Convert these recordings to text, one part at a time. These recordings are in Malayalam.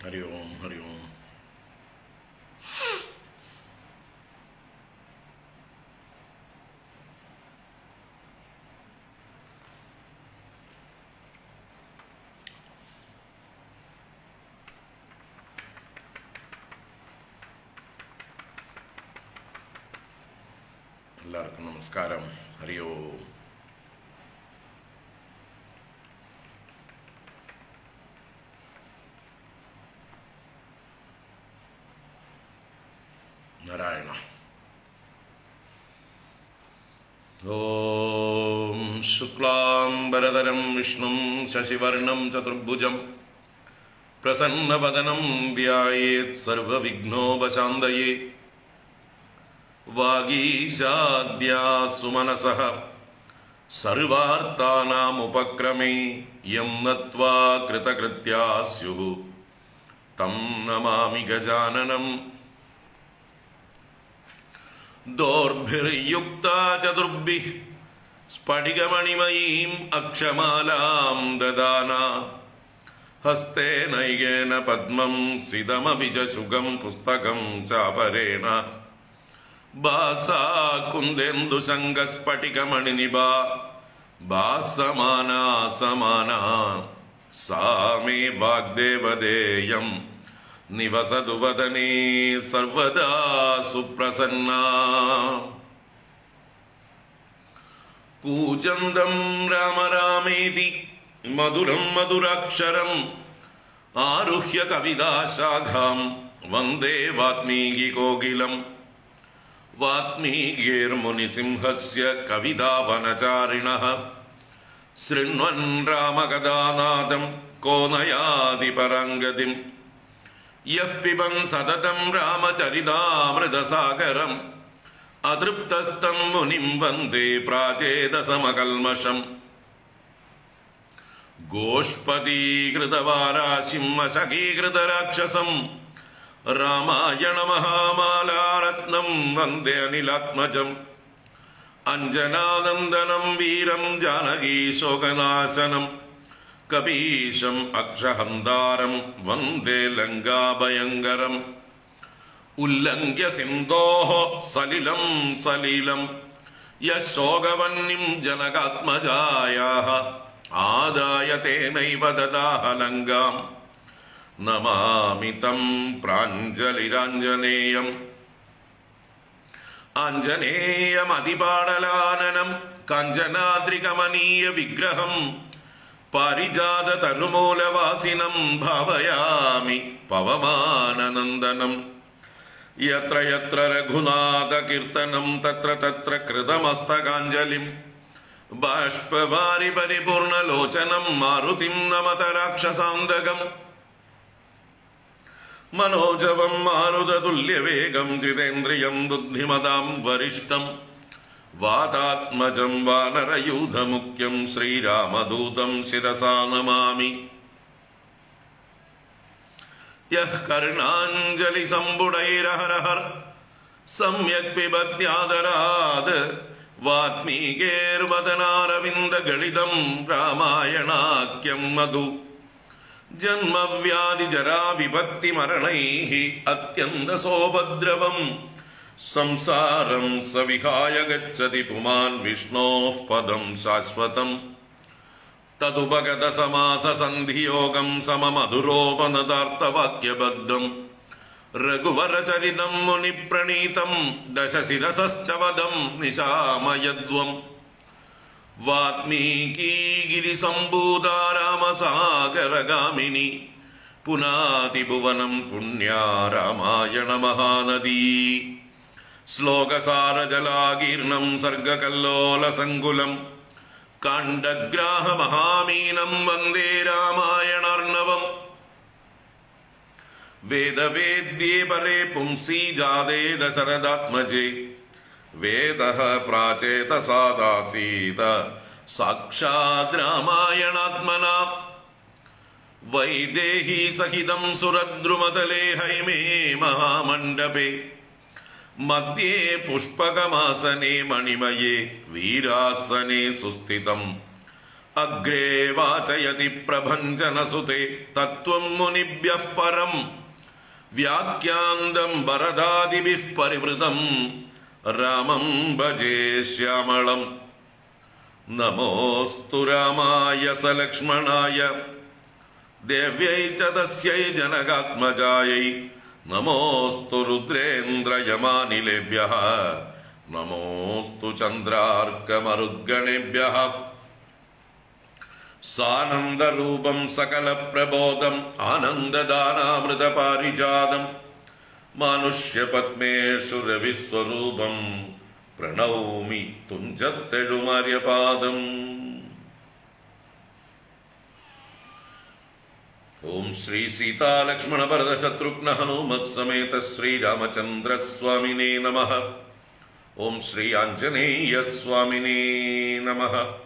ഹരി ഓം ഹരി ഓം എല്ലാവർക്കും നമസ്കാരം ഹരി ഓം നാരായണ ഓം ശുക്ലാംബരധരം വിഷ്ണും ശശിവർണം ചതുർഭുജം പ്രസന്നവദനം ധ്യായേത് സർവവിഘ്നോപശാന്തയേ വാഗീശാദ്യാസുമനസഃ സർവാർത്ഥാനാമുപക്രമേ യം നത്വാ കൃതകൃത്യാ സ്യുഃ തം നമാമി ഗജാനനം दोर्भिर्युक्ता चतुर्भिः स्फटिकमणिमयीम् अक्षमालां ददाना हस्ते नैकेन पद्मं सिदमपि च सुगं पुस्तकं चापरेण भासा कुन्देन्दुसङ्गस्फटिकमणिनिभा भासमाना समाना सा मे वाग्देवदेयम् നിവസതു വദനേ സർവദാ സുപ്രസന്ന കൂജന്തം രാമ രാമേതി മധുരം മധുരാക്ഷരം ആരുഹ്യ കവിതാശാഖാം വന്ദേ വാത്മീകി കോകിലം വാത്മീകേർമുനിസിംഹസ്യ കവിതാവനചാരിണഃ ശൃണ്വൻ രാമകഥാനാദം കോ നയാതി പരംഗതിം യഃ പിബൻ സതതം രാമചരിതാമൃതസാഗരം അതൃപ്തസ്തം മുനിം വന്ദേ പ്രാചേതസമകൽമഷം ഗോഷ്പതീകൃതവാരാശിം അശകീകൃതരാക്ഷസം രാമായണ മഹാമാലാരത്നം വന്ദേ അനിലാത്മജം അഞ്ജനാനന്ദനം വീരം ജാനകീശോകനാശനം കപീശം അക്ഷഹന്താരം വന്ദേ ലങ്കാഭയങ്കരം ഉല്ലംഘ്യ സിന്ധോः സലിലം സലീലം യശോകവന്യം ജനകാത്മജായാः ആദായ തേനൈവ ദദാഹ ലങ്കാം നമാമി തം പ്രാഞ്ജലിരാഞ്ജനേയം ആഞ്ജനേയമതിപാടലാനനം കാഞ്ചനാദ്രികമനീയ വിഗ്രഹം പാരിജാത തരുമൂലവാസിനം ഭാവയാമി പവമാനനന്ദനം യത്ര യത്ര രഘുനാഥ കീർത്തനം തത്ര തത്ര കൃതമസ്തകാഞ്ജലിം ബാഷ്പവാരി പരിപൂർണലോചനം മാരുതിം നമത രാക്ഷസാന്തകം മനോജവം മാരുതതുല്യവേഗം ജിതേന്ദ്രിയം ബുദ്ധിമതാം വരിഷ്ടം വാതാത്മജം വാനരയൂഥമുഖ്യം ശ്രീരാമദൂതം ശിരസാ നമാമി യഃ കർണാഞ്ജലി സമ്പുടൈരഹരഹർ സമ്യക് പിബത്യാദരാത് വാത്മീകേർവദനാരവിന്ദ ഗളിതം രാമായണാക്യം മധു ജന്മവ്യാധി ജരാ വിപത്തി മരണൈः അത്യന്തസോപദ്രവം സംസാരം സവിഹായ ഗച്ഛതി പുമാൻ വിഷ്ണോഃ പദം ശാശ്വതം തതുപഗത സമാസ സന്ധിയോഗം സമമധുരോപനതാർത്ഥവാക്യബദ്ധം രഘുവരചരിതം മുനിപ്രണീതം ദശശിരസശ്ച വദം നിശാമയദ്വം വാത്മീകീഗിരിസമ്പൂതാ രാമസാഗരഗാമിനി പുനാതിഭുവനം പുണ്യാ രാമായണ മഹാനദീ ശ്ലോകസാരജലാകീർണം സർഗകല്ലോലസങ്കുലം കാണ്ഡഗ്രാഹമഹാമീനം വന്ദേ രാമായണാർണവം വേദവേദ്യേ പരേ പുംസി ജാതേ ദശരഥാത്മജേ വേദഃ പ്രാചേതസാദാസീത സാക്ഷാത് രാമായണാത്മനാ വൈദേഹി സഹിതം സുരദ്രുമതലേ ഹൈമേ മഹാമണ്ഡപേ മധ്യേ പുഷ്പകമാസനെ മണിമയേ വീരാസനെ സുസ്ഥിതം അഗ്രേ വാചയതി പ്രഭഞ്ജനസുതേ തത്വം മുനിഭ്യഃ പരം വ്യാഖ്യാന്തം ഭരതാദിഭിः പരിവൃതം രാമം ഭജേ ശ്യാമളം നമോസ്തു രാമായ സലക്ഷ്മണായ ദേവ്യൈ ച തസ്യൈ ജനകാത്മജായൈ നമോസ്തു രുദ്രേന്ദ്രയമാനിലേഭ്യഃ നമോസ്തു ചന്ദ്രാർക്കമരുദ്ഗണേഭ്യഃ സാനന്ദരൂപം സകലപ്രബോധം ആനന്ദദാനാമൃതപാരിജാതം മാനുഷ്യപത്മേഷു രവിസ്വരൂപം പ്രണൗമി തുഞ്ചത്തെഴുമാര്യപാദം ഓം ശ്രീ സീതാലക്ഷ്മണ ഭരത ശത്രുഘ്ന ഹനുമത് സമേത ശ്രീരാമചന്ദ്ര സ്വാമിനേ നമ ഓം ശ്രീ ആഞ്ജനേയ സ്വാമിനേ നമ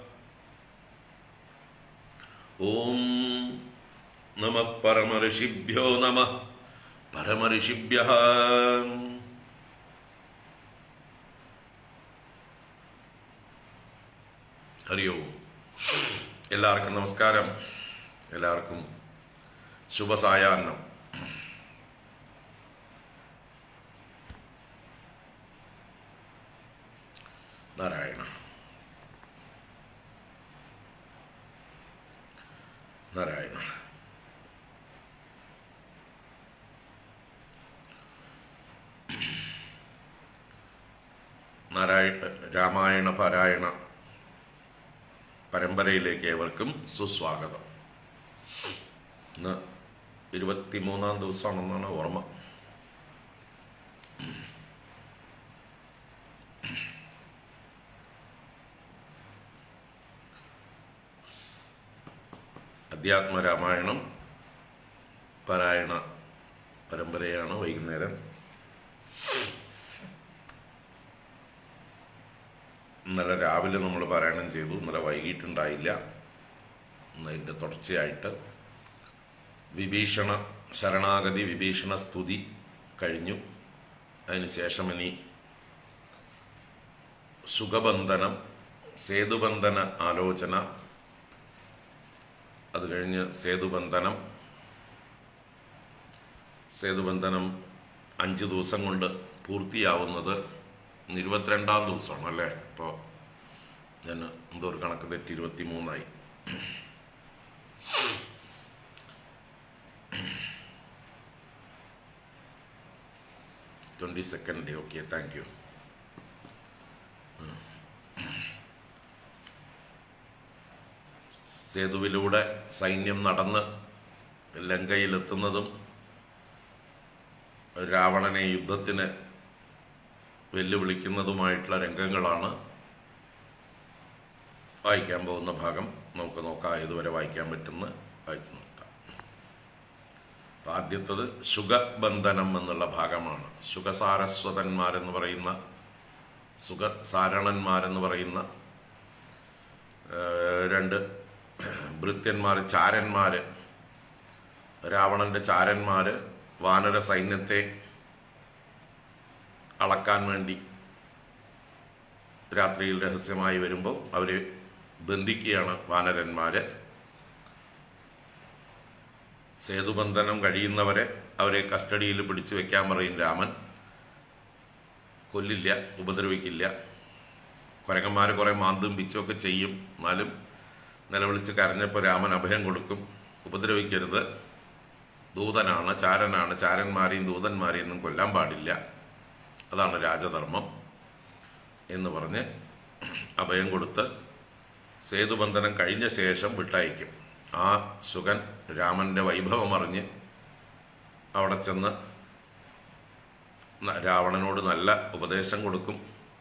ഓം നമ പരമഋഷിഭ്യോ നമ പരമഋഷിഭ്യ ഹരി ഓം എല്ലാവർക്കും നമസ്കാരം എല്ലാവർക്കും ശുഭസായാഹ്നം നാരായണ നാരായണ നാരായണ രാമായണ പാരായണ പരമ്പരയിലേക്ക് ഏവർക്കും സുസ്വാഗതം ഇന്ന് ഇരുപത്തിമൂന്നാം ദിവസമാണെന്നാണ് ഓർമ്മ അധ്യാത്മരാമായണം പാരായണ പരമ്പരയാണ് വൈകുന്നേരം ഇന്നലെ രാവിലെ നമ്മൾ പാരായണം ചെയ്തു ഇന്നലെ വൈകിട്ടുണ്ടായില്ല ഇന്ന് അതിൻ്റെ തുടർച്ചയായിട്ട് വിഭീഷണ ശരണാഗതി വിഭീഷണ സ്തുതി കഴിഞ്ഞു അതിനുശേഷം ഇനി സുഖബന്ധനം സേതുബന്ധന ആലോചന അത് കഴിഞ്ഞ് സേതുബന്ധനം സേതുബന്ധനം അഞ്ച് ദിവസം കൊണ്ട് പൂർത്തിയാവുന്നത് ഇരുപത്തിരണ്ടാം ദിവസമാണ് അല്ലേ ഇപ്പോൾ ഞാൻ എന്തോ ഒരു കണക്ക് തെറ്റി ഇരുപത്തി മൂന്നായി twenty second day okay thank you സേതുവിലൂടെ സൈന്യം നടന്ന് ലങ്കയിലെത്തുന്നതും രാവണനെ യുദ്ധത്തിന് വെല്ലുവിളിക്കുന്നതുമായിട്ടുള്ള രംഗങ്ങളാണ് വായിക്കാൻ പോകുന്ന ഭാഗം നമുക്ക് നോക്കാം ഏതുവരെ വായിക്കാൻ പറ്റുന്ന വായിച്ചു നോക്കാം അപ്പം ആദ്യത്തത് ശുഗബന്ധനം എന്നുള്ള ഭാഗമാണ് ശുഗസാരസ്വതന്മാരെന്ന് പറയുന്ന സുഖസാരണന്മാരെന്ന് പറയുന്ന രണ്ട് ഭൃത്യന്മാർ ചാരന്മാർ രാവണന്റെ ചാരന്മാർ വാനര സൈന്യത്തെ അളക്കാൻ വേണ്ടി രാത്രിയിൽ രഹസ്യമായി വരുമ്പോൾ അവർ ബന്ധിക്കുകയാണ് വാനരന്മാര് സേതുബന്ധനം കഴിയുന്നവരെ അവരെ കസ്റ്റഡിയിൽ പിടിച്ചു വെക്കാൻ പറയും രാമൻ കൊല്ലില്ല ഉപദ്രവിക്കില്ല കുരങ്ങന്മാർ കുറേ മാന്തും പിച്ചുമൊക്കെ ചെയ്യും എന്നാലും നിലവിളിച്ച് കരഞ്ഞപ്പോൾ രാമൻ അഭയം കൊടുക്കും ഉപദ്രവിക്കരുത് ദൂതനാണ് ചാരനാണ് ചാരന്മാരെയും ദൂതന്മാരെയും ഒന്നും കൊല്ലാൻ പാടില്ല അതാണ് രാജധർമ്മം എന്ന് പറഞ്ഞ് അഭയം കൊടുത്ത് സേതുബന്ധനം കഴിഞ്ഞ ശേഷം വിട്ടയക്കും ആ സുഖൻ രാമന്റെ വൈഭവം അറിഞ്ഞ് അവിടെ ചെന്ന് രാവണനോട് നല്ല ഉപദേശം കൊടുക്കും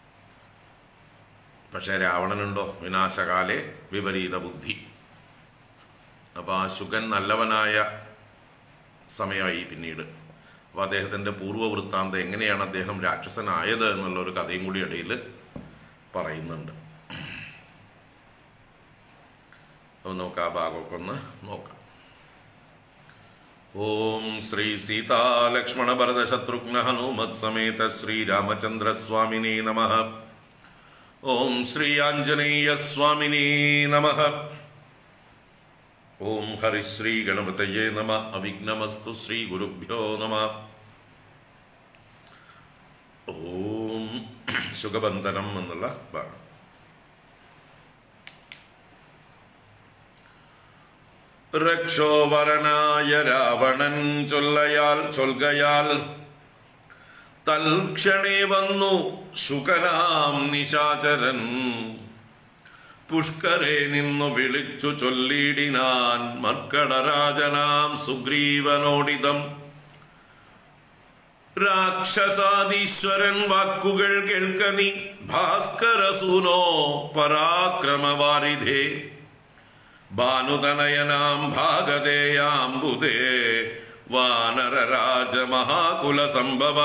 പക്ഷേ രാവണനുണ്ടോ വിനാശകാലെ വിപരീത ബുദ്ധി അപ്പോൾ ആ ശുഗൻ നല്ലവനായ സമയമായി പിന്നീട് അപ്പോൾ അദ്ദേഹത്തിൻ്റെ പൂർവ്വവൃത്താന്തം എങ്ങനെയാണ് അദ്ദേഹം രാക്ഷസനായത് എന്നുള്ള ഒരു കഥയും കൂടി ഇടയിൽ പറയുന്നുണ്ട് അപ്പോൾ നമുക്ക് ആ ഭാഗമൊക്കെ ഒന്ന് നോക്കാം ഓം ശ്രീ സീതാലക്ഷ്മണ ഭരത ശത്രുഘ്ന ഹനുമത് സമേത ശ്രീരാമചന്ദ്ര സ്വാമിനേ നമ ഓം ശ്രീ ആഞ്ജനേയ സ്വാമിനേ നമ ഓം ഹരിശ്രീ ഗണപതയേ നമ അവിഘ്നമസ്തു ശ്രീ ഗുരുഭ്യോ നമ ഓം സുഖബന്ധനം എന്നുള്ള ഭാഗം രക്ഷോവരനായ രാവണൻ ചൊല്ലയാൽ ചൊൽകയാൽ തൽക്ഷണേ വന്നു ശുകനാം നിശാചരൻ പുഷ്കരെ നിന്നു വിളിച്ചു ചൊല്ലിടിനാൻ മർക്കടരാജനാം സുഗ്രീവനോടിതം രാക്ഷസാദീശ്വരൻ വാക്കുകൾ കേൾക്കനി ഭാസ്കരസൂനോ പരാക്രമവാരിധേ ഭാനുതനയനാം ഭാഗതേയാംബുദേ വാനരരാജ മഹാകുല സംഭവ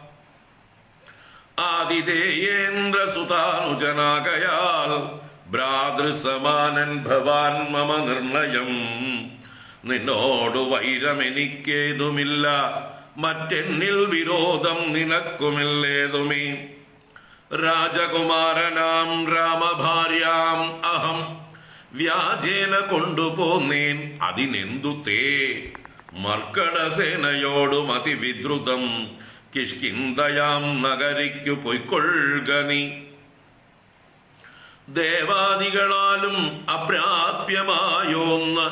ആതിഥേയേന്ദ്രസുതാനുജനാകയാൽ ഭ്രാതൃസമാനൻ ഭവാൻ മമ നിർണയം നിന്നോടു വൈരമെനിക്കേതുമില്ല മറ്റെന്നിൽ വിരോധം നിനക്കുമില്ലേതുമേ രാജകുമാരനാം രാമഭാര്യാം അഹം വ്യാജേന കൊണ്ടുപോന്നേൻ അതിനെന്തു തേ മർക്കടസേനയോടും അതിവിദ്രുതം കിഷ്കിന്തയാം നഗരിക്കു പൊയ്ക്കൊള്ളുക നീ ദേവാദികളാലും അപ്രാപ്യമായോന്ന്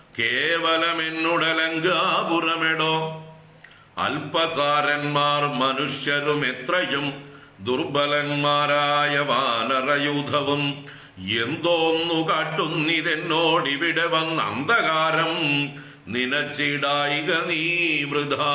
കേവലമെന്നുടലങ്കാപുറമെടോ അല്പസാരന്മാർ മനുഷ്യരും എത്രയും ദുർബലന്മാരായ വാനരയൂഥവും എന്തോന്നു കാട്ടുന്നിതെന്നോടിവിടെ വന്ന അന്ധകാരം നിനച്ചിടായിക നീ വൃഥാ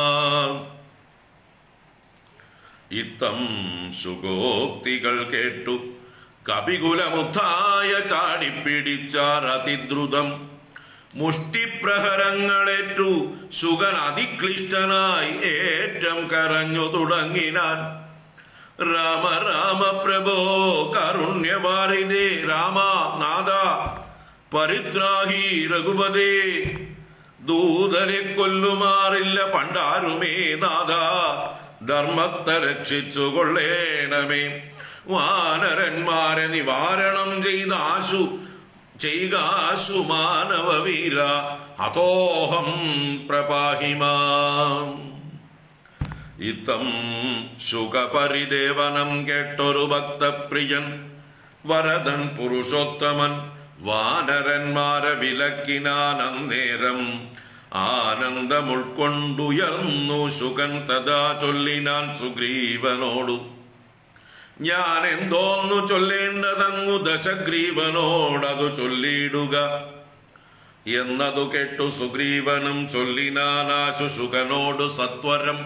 ഇത്തം സുഗോക്തികൾ കേട്ടു കപികുലമുദ്ധായ ചാടിപ്പിടിച്ചാർ അതിദ്രുതം മുഷ്ടിപ്രഹരങ്ങളേറ്റു സുഗൻ അതിക്ലിഷ്ടനായി ഏറ്റം കരഞ്ഞു തുടങ്ങിനാൻ രാമ രാമ പ്രഭോ കാരുണ്യവാരിതേ രാമ നാദ പരിത്രാഹി രഘുപതേ ദൂതരെ കൊല്ലുമാറില്ല പണ്ടാരുമേ നാദ ധർമ്മത്തെ രക്ഷിച്ചു കൊള്ളേണമേ വാനരന്മാരെ നിവാരണം ചെയ്ത ആശു ചെയ്കാശു മാനവ വീര അതോഹം പ്രപാഹിമാം ഇത്തം ശുഖപരിദേവനം കേട്ടൊരു ഭക്തപ്രിയൻ വരദൻ പുരുഷോത്തമൻ വാനരന്മാരെ വിലക്കിനാൻ അന്നേരം ആനന്ദം ഉൾക്കൊണ്ടുയർന്നു ശുകൻ തഥാ ചൊല്ലിനാൻ സുഗ്രീവനോടു ഞാൻ എന്തോന്നു ചൊല്ലേണ്ടതങ്ങു ദശഗ്രീവനോടതു ചൊല്ലിയിടുക എന്നതു കേട്ടു സുഗ്രീവനും ചൊല്ലിനാനാശു ശുകനോടു സത്വരം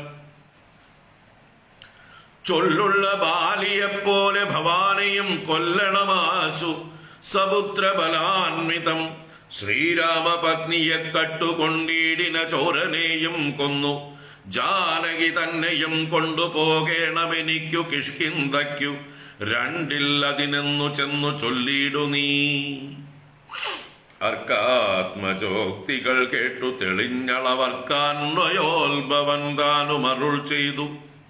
ചൊല്ലുള്ള ബാലിയെപ്പോലെ ഭവാനെയും കൊല്ലണമാശു സപുത്രബലാൻവിതം ശ്രീരാമപത്നിയെ കട്ടുകൊണ്ടിടിന ചോരനെയും കൊന്നു ജാനകി തന്നെയും കൊണ്ടുപോകേണമെനിക്കു കിഷ്കിന്തയ്ക്കു രണ്ടിൽ അതിനെന്നു ചെന്നു ചൊല്ലിയിടു നീ അർക്കാത്മജോക്തികൾ കേട്ടു തെളിഞ്ഞളവർക്കാന്വയോത്ഭവൻ താനും അരുൾ ചെയ്തു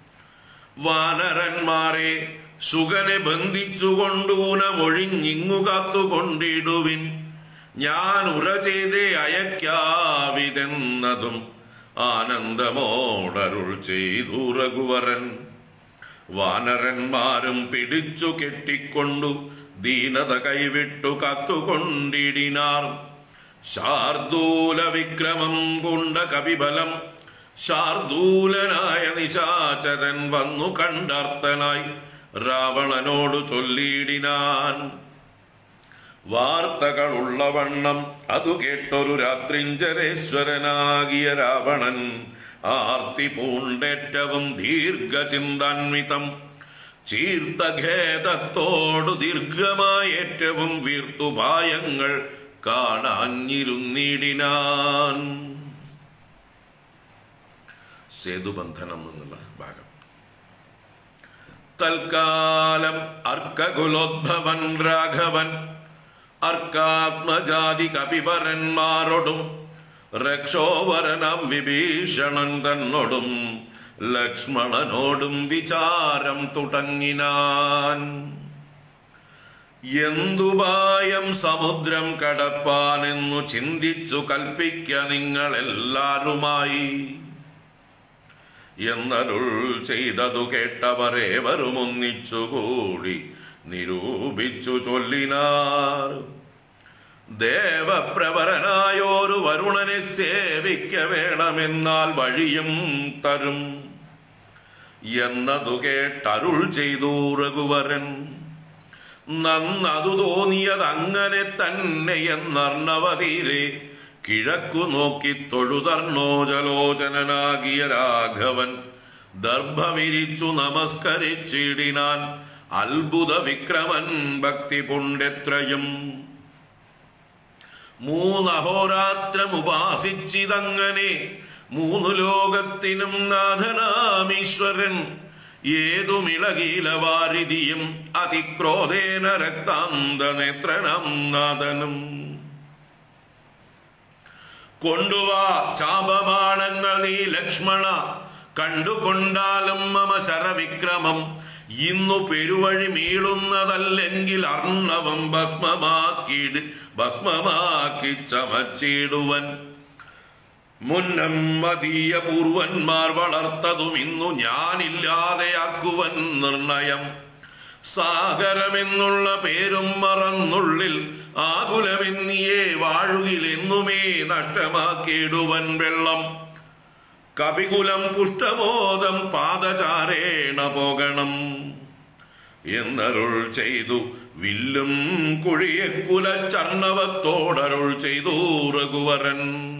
വാനരന്മാരെ സുഗനെ ബന്ധിച്ചുകൊണ്ടൂനമൊഴിഞ്ഞിങ്ങു കാത്തുകൊണ്ടിടുവിൻ ഞാൻ ഉറ ചെയ്തേ അയക്കാവിതെന്നതും ആനന്ദമോടരുൾ ചെയ്തു രഘുവരൻ വാനരന്മാരും പിടിച്ചു കെട്ടിക്കൊണ്ടു ദീനത കൈവിട്ടു കാത്തുകൊണ്ടിടിനാർ ശാർദൂല വിക്രമം കൊണ്ട കവിബലം ശാർദൂലനായ നിശാചരൻ വന്നു കണ്ടർത്തനായി രാവണനോട് ചൊല്ലിയിടിനാൻ വാർത്തകളുള്ളവണ്ണം അതു കേട്ടൊരു രാത്രിഞ്ചരേശ്വരനാകിയ രാവണൻ ആർത്തി പൂണ്ടേറ്റവും ദീർഘചിന്താൻവിതം ചീർത്തഖേദത്തോടു ദീർഘമായ ഏറ്റവും വീർത്തുപായങ്ങൾ കാണാഞ്ഞിരുന്നിടിനാൻ സേതുബന്ധനം എന്നുള്ള ഭാഗം തൽക്കാലം അർക്കകുലോദ്ഭവൻ രാഘവൻ അർക്കാത്മജാതി കപിവരന്മാരോടും രക്ഷോവരനാം വിഭീഷണൻ തന്നോടും ലക്ഷ്മണനോടും വിചാരം തുടങ്ങിനാൻ എന്തുപായം സമുദ്രം കടപ്പാനെന്നു ചിന്തിച്ചു കൽപ്പിക്ക നിങ്ങളെല്ലാരുമായി എന്നരുൾ ചെയ്തതു കേട്ടവരേവരും ഒന്നിച്ചുകൂടി നിരൂപിച്ചു ചൊല്ലിനാർ ദേവപ്രവരനായോരു വരുണനെ സേവിക്ക വേണമെന്നാൽ വഴിയും തരും എന്നതു കേട്ടരുൾ ചെയ്തു രഘുവരൻ നന്നതു തോന്നിയത് അങ്ങനെ തന്നെ എന്നർണവതീരെ കിഴക്കു നോക്കി തൊഴുതർണോജലോചനാകിയ രാഘവൻ ദർഭമിരിച്ചു നമസ്കരിച്ചിടിനാൻ അത്ഭുത വിക്രമൻ ഭക്തി പുണ്യത്രയും മൂന്നഹോരാത്രം ഉപാസിച്ചിതങ്ങനെ മൂന്നു ലോകത്തിനും നാഥനാമീശ്വരൻ ഏതുമിളകീല വാരിതിയും അതിക്രോധേന രക്താന്ത നേത്രനം നാഥനും കൊണ്ടുവാ ചാപബാണങ്ങൾ നീ ലക്ഷ്മണ കണ്ടുകൊണ്ടാലും മമ ശരവിക്രമം ഇന്നു പെരുവഴി മീളുന്നതല്ലെങ്കിൽ അർണവം ഭസ്മമാക്കിട് ഭസ്മമാക്കി ചമച്ചിടുവൻ മുന്നം മതീയ പൂർവന്മാർ വളർത്തതും ഇന്നു ഞാനില്ലാതെയാക്കുവൻ നിർണയം സാഗരമെന്നുള്ള പേരും മറന്നുള്ളിൽ ആകുലമെന്നിയേ വാഴുകിലെന്നുമേ നഷ്ടമാക്കിയിടുവൻ വെള്ളം കപികുലം പുഷ്ടബോധം പാദചാരേണ പോകണം എന്നരുൾ ചെയ്തു വില്ലും കുഴിയെ കുലച്ചർണവത്തോടരുൾ ചെയ്തു രഘുവരൻ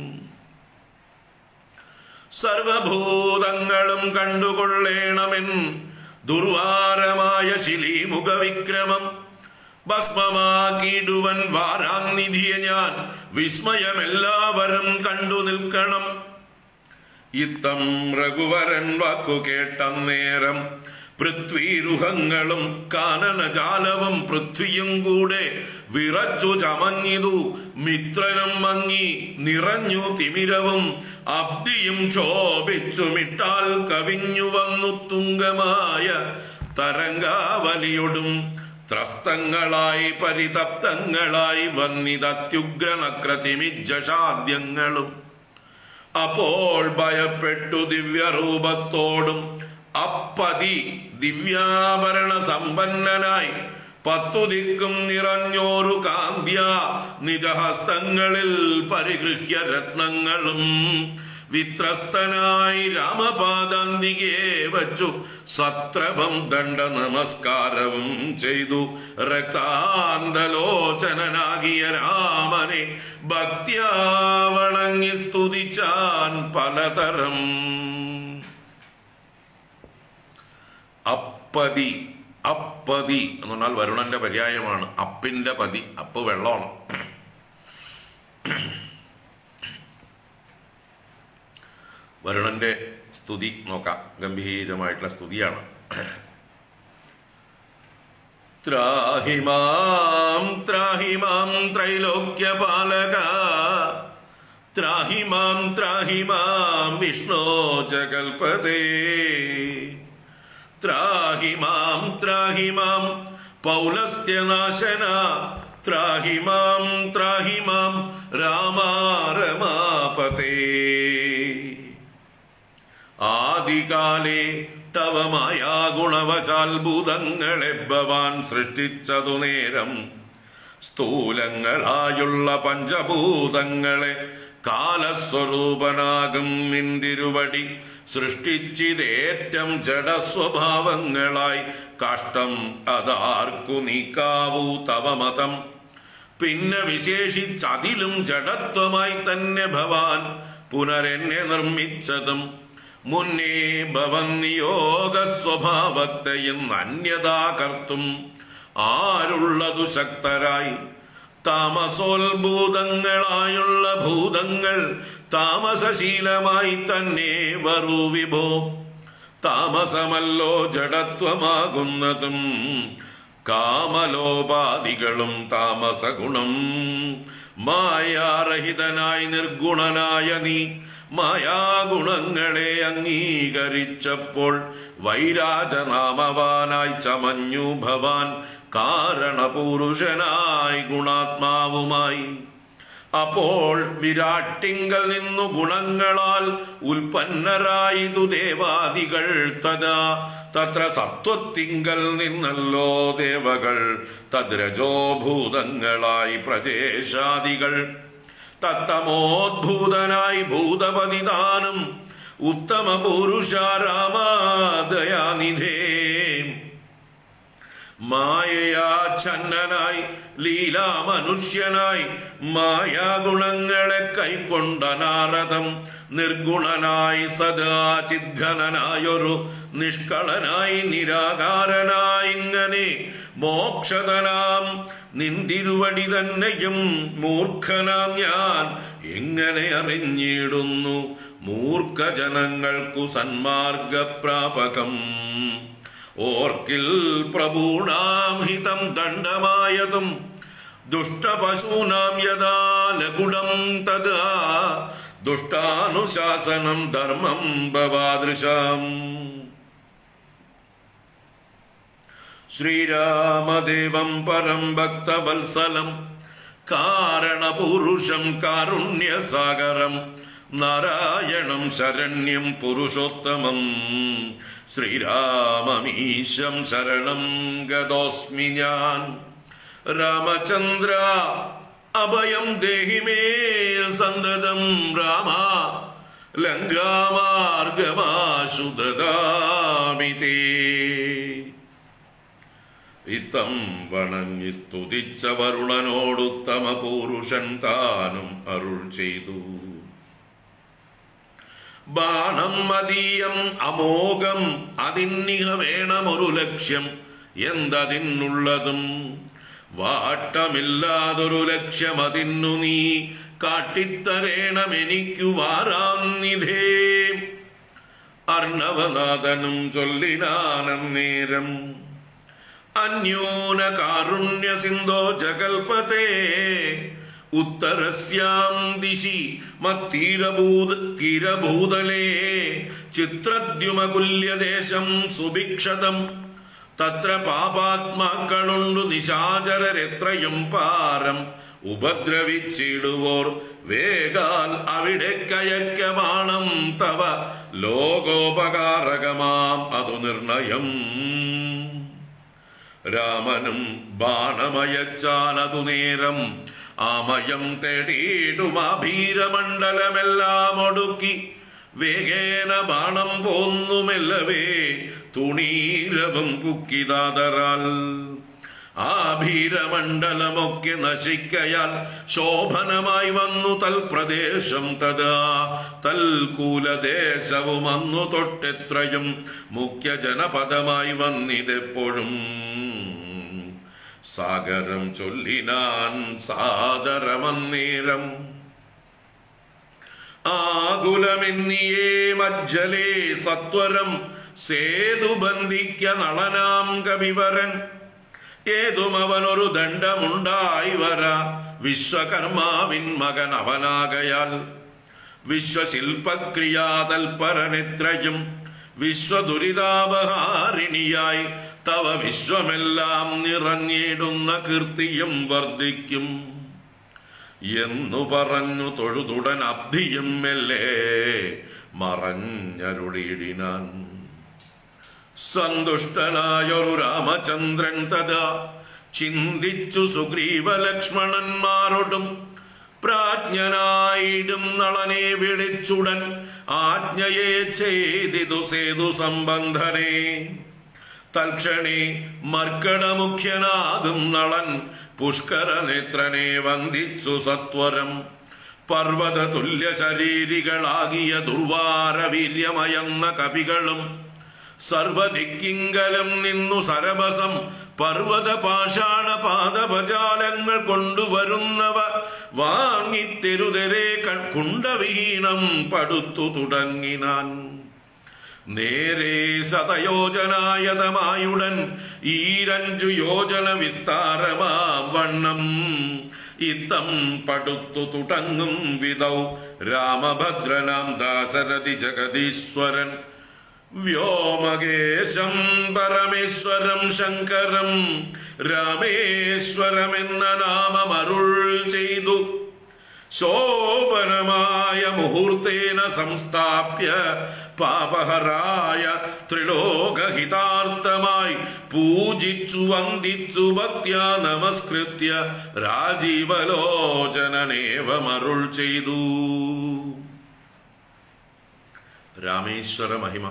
സർവഭൂതങ്ങളും കണ്ടുകൊള്ളേണമെൻ ദുർവാരമായ ശിലീമുഖവിക്രമം ഭസ്മമാക്കിയിടുവൻ വാരാനിധിയെ ഞാൻ വിസ്മയമെല്ലാവരും കണ്ടു നിൽക്കണം ഇത്തം രഘുവരൻ വാക്കു കേട്ടന്നേരം പൃഥ്വീരുഹങ്ങളും കാനനജാലവും പൃഥ്വിയും കൂടെ വിറച്ചു ചമഞ്ഞിതു മിത്രനും മങ്ങി നിറഞ്ഞു തിമിരവും അബ്ദിയും ക്ഷോഭിച്ചു മിട്ടാൽ കവിഞ്ഞു വന്നു തുങ്കമായ തരംഗാവലിയൊടും ത്രസ്തങ്ങളായി പരിതപ്തങ്ങളായി വന്നിതത്യുഗ്രനക്രതിമിജ്ജാദ്യങ്ങളും അപ്പോൾ ഭയപ്പെട്ടു ദിവ്യരൂപത്തോടും അപ്പതി ദിവ്യാഭരണ സമ്പന്നനായി പത്തു ദിക്കും നിറഞ്ഞോരു കാന്ത്യ നിജഹസ്തങ്ങളിൽ പരിഗൃഹ്യ രത്നങ്ങളും വിത്രസ്തനായി രാമപാദാന്തികെ വച്ചു സത്രഭം ദണ്ഡ നമസ്കാരവും ചെയ്തു രക്താന്തലോചനാകിയ രാമനെ ഭക്തിയാവണങ്ങി സ്തുതിച്ചാൻ പലതരം അപ്പതി അപ്പതി എന്ന് പറഞ്ഞാൽ വരുണന്റെ പര്യായമാണ് അപ്പിന്റെ പതി അപ്പ് വെള്ളമാണ് വരുണന്റെ സ്തുതി നോക്കാം ഗംഭീരമായിട്ടുള്ള സ്തുതിയാണ് ത്രാഹിമാം ത്രാഹിമാം ത്രൈലോക്യപാലക ത്രാഹിമാം ത്രാഹിമാം വിഷ്ണോ ജഗൽപദേ ത്രാഹിമാം ത്രാഹിമാം പൗലസ്ത്യനാശന ത്രാഹിമാം ത്രാഹിമാം രാമാരമാപതേ ആദികാലേ തവ മായാ ഗുണവശാൽ ഭൂതങ്ങളെ ഭവാൻ സൃഷ്ടിച്ചതു നേരം സ്ഥൂലങ്ങളായുള്ള പഞ്ചഭൂതങ്ങളെ കാലസ്വരൂപനാകും നിന്തിരുവടി സൃഷ്ടിച്ചിതേറ്റം ജഡസ്വഭാവങ്ങളായി കഷ്ടം അതാർക്കു നീക്കാവൂ തവ മതം പിന്നെ വിശേഷിച്ചതിലും ജഡത്വമായി തന്നെ ഭവാൻ പുനരെന്നെ നിർമ്മിച്ചതും മുന്നേ ഭവന്നിയോഗ സ്വഭാവത്തെയും അന്യതാകർത്തും ആരുള്ളതു ശക്തരായി താമസോത്ഭൂതങ്ങളായുള്ള ഭൂതങ്ങൾ താമസശീലമായി തന്നെ വറൂ വിഭോ താമസമല്ലോ ജഡത്വമാകുന്നതും കാമലോപാദികളും താമസഗുണം മായാരഹിതനായി നിർഗുണനായ നീ മായാഗുണങ്ങളെ അംഗീകരിച്ചപ്പോൾ വൈരാജനാമവാനായി ചമഞ്ഞു ഭവാൻ കാരണപുരുഷനായി ഗുണാത്മാവുമായി അപ്പോൾ വിരാട്ടിങ്കൽ നിന്നു ഗുണങ്ങളാൽ ഉൽപ്പന്നരായിതു ദേവാദികൾ തഥാ തത്ര സത്വത്തിങ്കൽ നിന്നല്ലോ ദേവകൾ തദ്രജോഭൂതങ്ങളായി പ്രദേശാദികൾ തത്തമോദ്ഭൂതനായി ഭൂതപതിദാനം ഉത്തമ പുരുഷാരാമദയാനിധേ മായയാച്ഛന്നനായി ലീലാമനുഷ്യനായി മായാഗുണങ്ങളെ കൈക്കൊണ്ട നാരദം നിർഗുണനായി സദാ ചിദ്ഘനനായൊരു നിഷ്കളനായി നിരാകാരനായി ഇങ്ങനെ മോക്ഷതനാം നിന്തിരുവടി തന്നെയും മൂർഖനാം ഞാൻ എങ്ങനെ അറിഞ്ഞിടുന്നു മൂർഖജനങ്ങൾക്കു സന്മാർഗപ്രാപകം ഓർക്കിൽ പ്രഭൂണാം ഹിതം ദണ്ഡമായതും ദുഷ്ടപശൂനാം യഥാ ലഗുണം തഥാ ദുഷ്ടാനുശാസനം ധർമ്മം ഭവാദൃശാം ശ്രീരാമദേവം പരം ഭക്തവത്സലം കാരണപുരുഷം കാരുണ്യസാഗരം നാരായണം ശരണ്യം പുരുഷോത്തമം ശ്രീരാമമീശം ശരണം ഗതോസ്മി ഞാൻ രാമചന്ദ്ര അഭയം ദേഹി മേ സന്തതം രാമ ലങ്കാമാർഗമാശു ദദാമി തേ ഇത്തം വണങ്ങി സ്തുതിച്ച വരുണനോടുത്തമ പുരുഷൻ താനും അരുൾ ചെയ്തു ബാണം മതീയം അമോഘം അതിന്നിഹ വേണമൊരു ലക്ഷ്യം എന്തതിനുള്ളതും വാട്ടമില്ലാതൊരു ലക്ഷ്യം അതിന്നു നീ കാട്ടിത്തരേണമെനിക്കു വാരാന്നിധേ അർണവനാഥനും ചൊല്ലിനാനന്നേരം അന്യൂന കാരുണ്യ സിന്ധോ ജഗൽപതേ ഉത്തരസ്യാം ദിശി മത്തീരഭൂത തീരഭൂതലേ ചിത്രദ്യുമകുല്യദേശം സുഭിക്ഷതം തത്ര പാപാത്മാക്കളുണ്ടു നിശാചരരെത്രയും പാരം ഉപദ്രവിച്ചിടുവോർ വേഗാൽ അവിടെ കയക്കമാണം തവ ലോകോപകാരകമാം അതു നിർണയം രാമനും ബാണമയച്ചാലതു നേരം ആമയം തേടിയിടുമാഭീരമണ്ഡലമെല്ലാം ഒടുക്കി വേഗേന ബാണം പോന്നുമെല്ലവേ തുണീരവും കുക്കിതാതരാൽ ആഭീരമണ്ഡലമൊക്കെ നശിക്കയാൽ ശോഭനമായി വന്നു തൽപ്രദേശം തഥാ തൽകൂലദേശവും അന്നു തൊട്ടെത്രയും മുഖ്യ ജനപദമായി വന്നിതെപ്പോഴും സാഗരം ചൊല്ലിനാൻ സാദരമന്നേരം ആകുലമെന്നിയേ മജ്ജലേ സത്വരം സേതു ബന്ധിക്ക നളനാം കവിവരൻ ഏതും അവനൊരു ദണ്ഡമുണ്ടായി വര വിശ്വകർമാവിൻ മകൻ അവനാകയാൽ വിശ്വശില്പക്രിയാതൽപരനെത്രയും വിശ്വദുരിതാപഹാരിണിയായി തവ വിശ്വമെല്ലാം നിറഞ്ഞിടുന്ന കീർത്തിയും വർദ്ധിക്കും എന്നു പറഞ്ഞു തൊഴുതുടൻ അബ്ധിയും മെല്ലെ മറഞ്ഞരുളിയിടിനാൻ സന്തുഷ്ടനായൊരു രാമചന്ദ്രൻ തഥാ ചിന്തിച്ചു സുഗ്രീവ ലക്ഷ്മണന്മാരോടും പ്രാജ്ഞനായിടും നളനെ വിളിച്ചുടൻ ആജ്ഞയെ ചെയ്തിതു സേതു സംബന്ധനെ തൽക്ഷണേ മർക്കടമുഖ്യനാകും നളൻ പുഷ്കര നേത്രനെ വന്ദിച്ചു സത്വരം പർവ്വത തുല്യ ശരീരികളാകിയ ദുർവാര വീര്യമയന്ന കവികളും സർവദിക്കിങ്കലം നിന്നു സരഭസം പർവ്വത പാഷാണ പാദപജാലങ്ങൾ കൊണ്ടുവരുന്നവ വാങ്ങിത്തെരുതെരെ കുണ്ടവീണം പടുത്തു തുടങ്ങിനാൻ നേരെ സതയോജനായതമായുടൻ ഈരഞ്ചു യോജന വിസ്താരമാം വണ്ണം ഇത്തം പടുത്തു തുടങ്ങും വിധൗ രാമഭദ്രനാം ദാസരഥി ജഗദീശ്വരൻ വ്യോമകേശം പരമേശ്വരം ശങ്കരം രാമേശ്വരമെന്ന നാമമരുൾ ചെയ്തു ശോഭനമായ മുഹൂർത്തേന സംസ്ഥാപ്യ പാപഹരായ ത്രിലോകഹിതാർത്ഥമായി പൂജിച്ചു വന്ദിച്ചു ഭക്ത്യ നമസ്കൃത്യ രാജീവലോചനനേവമരുൾ ചെയ്തു രാമേശ്വര മഹിമ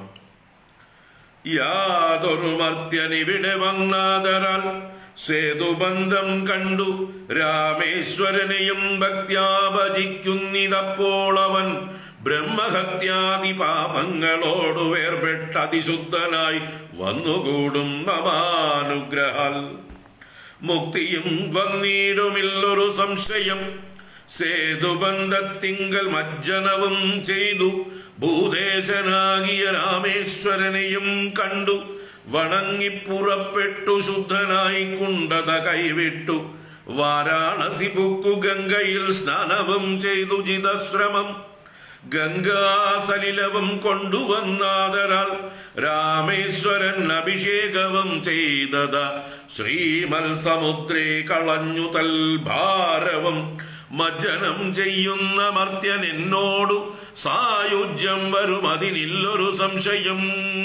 യാതൊരു മർത്യനിവിടെ വന്നാദരാൽ സേതുബന്ധം കണ്ടു രാമേശ്വരനെയും ഭക്ത്യാഭജിക്കുന്നിതപ്പോൾ അവൻ ബ്രഹ്മഹത്യാദി പാപങ്ങളോട് വേർപെട്ട അതിശുദ്ധനായി വന്നുകൂടും നമാനുഗ്രഹാൽ മുക്തിയും വന്നീടുമില്ലൊരു സംശയം സേതുബന്ധത്തിങ്കൽ മജ്ജനവും ചെയ്തു ഭൂദേശനാകിയ രാമേശ്വരനെയും കണ്ടു വണങ്ങിപ്പുറപ്പെട്ടു ശുദ്ധനായി കുണ്ടത കൈവിട്ടു വാരാണസി പുക്കു ഗംഗയിൽ സ്നാനവും ചെയ്തു ജിതശ്രമം ഗംഗാസലിലവും കൊണ്ടുവന്നാദരാൽ രാമേശ്വരൻ അഭിഷേകവും ചെയ്തത ശ്രീമൽ സമുദ്രേ കളഞ്ഞു തൽഭാരവും മജ്ജനം ചെയ്യുന്ന മർത്യൻ എന്നോടു സായുജ്യം വരും അതിനില്ലൊരു സംശയം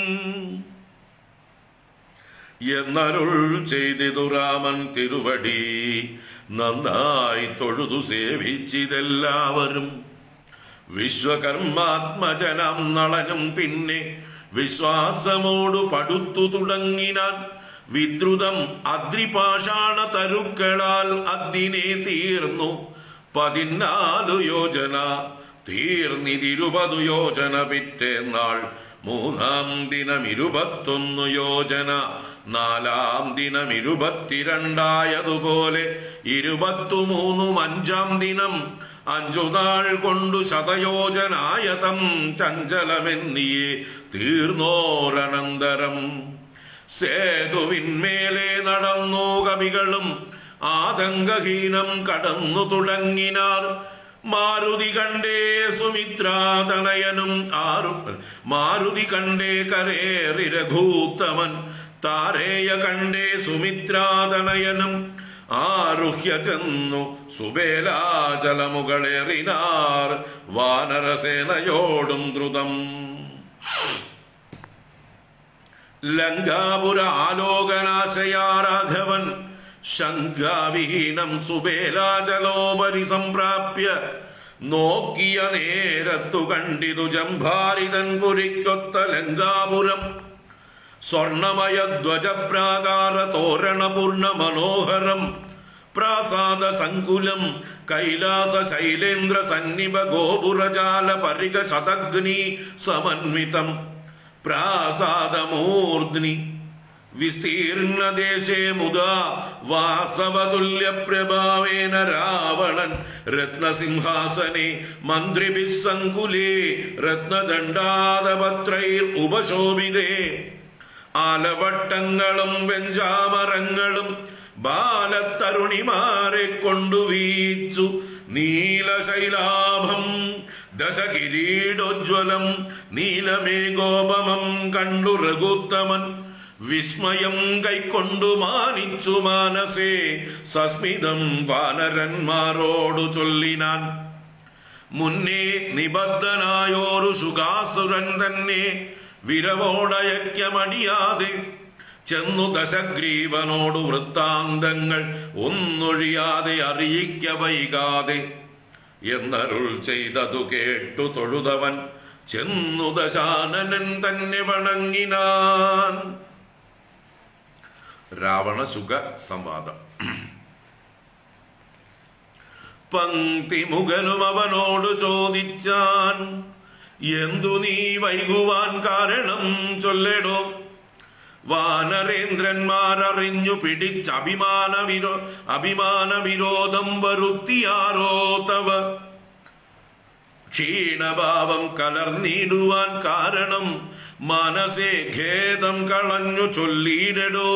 എന്നരുൾ ചെയ്തിതു രാമൻ തിരുവടി നന്നായി തൊഴുതു സേവിച്ചിതെല്ലാവരും വിശ്വകർമാത്മജനം നളനും പിന്നെ വിശ്വാസമോടു പടുത്തു തുടങ്ങിനാൻ വിദ്രുതം അദ്രിപാഷാണ തരുക്കളാൽ അതിനെ തീർന്നു പതിനാലു യോജന തീർന്നിരുപതു യോജന പിറ്റേന്നാൾ മൂന്നാം ദിനം ഇരുപത്തൊന്നു യോജന നാലാം ദിനം ഇരുപത്തിരണ്ടായതുപോലെ ഇരുപത്തുമൂന്നും അഞ്ചാം ദിനം അഞ്ചു നാൾ കൊണ്ടു ശതയോജനായതം ചഞ്ചലമെന്നിയെ തീർന്നോരനന്തരം സേതുവിന്മേലെ നടന്നു കവികളും ആതങ്കഹീനം കടന്നു തുടങ്ങിനാർ മാരുതി കണ്ടേ സുമിത്രാതനയനും ആരു മാരുതി കണ്ടേ കരേറി രഘൂത്തമൻ താരേയ കണ്ടേ സുമിത്രാതനയനും ആരുഹ്യ ചെന്നു സുബേലാചലമുകളേറിനാർ വാനരസേനയോടും ദ്രുതം ലങ്കാപുര ആലോകനാശയാരാഘവൻ ശങ്കാവിഹീനം സുബേലാചലോപരി സംപ്രാപ്യ നോക്കിയ നേരത്തു കണ്ടിതു ജംഭാരിതൻ പുരിക്കൊത്ത ലങ്കാപുരം സ്വർണമയ ധ്വജപ്രാകാര തോരണപൂർണ മനോഹരം പ്രാസാദ സങ്കുലം കൈലാസ ശൈലേന്ദ്ര സന്നിഭ ഗോപുരജാല പരിക ശതഗ്നി സമന്വിതം പ്രാസാദമൂർധ്നി വിസ്തീർണദേശേ മുതാ വാസവതുല്യപ്രഭാവേന രാവണൻ രത്നസിംഹാസനെ മന്ത്രിഭിः സങ്കുലേ രത്നദണ്ഡാതപത്രൈർ ഉപശോഭിതേ ആലവട്ടങ്ങളും വെഞ്ചാമരങ്ങളും ബാലത്തരുണിമാരെ കൊണ്ടു വീച്ചു നീലശൈലാഭം ദശകിരീടോജ്വലം നീലമേഘോപമം കണ്ടു രഘുത്തമൻ വിസ്മയം കൈക്കൊണ്ടു മാനിച്ചു മാനസേ സസ്മിതം വാനരന്മാരോടു ചൊല്ലിനാൻ മുന്നേ നിബദ്ധനായോരു സുഖാസുരൻ തന്നെ വിരവോടയക്യമടിയാതെ ചെന്നു ദശഗ്രീവനോടു വൃത്താന്തങ്ങൾ ഒന്നൊഴിയാതെ അറിയിക്ക വൈകാതെ എന്നരുൾ ചെയ്തതു കേട്ടു തൊഴുതവൻ ചെന്നു ദശാനനൻ തന്നെ വണങ്ങിനാൻ രാവണസുഖ സംവാദം പങ്ക്തി മുഖനും അവനോട് ചോദിച്ചാൻ എന്തു നീ വൈകുവാൻ കാരണം ചൊല്ലടോ വാനരേന്ദ്രന്മാർ അറിഞ്ഞു പിടിച്ച അഭിമാന വിരോ അഭിമാന വിരോധം വരുത്തിയാരോ തവ ക്ഷീണഭാവം കലർന്നിടുവാൻ കാരണം മനസ്സെ ഖേദം കളഞ്ഞു ചൊല്ലിയിടടോ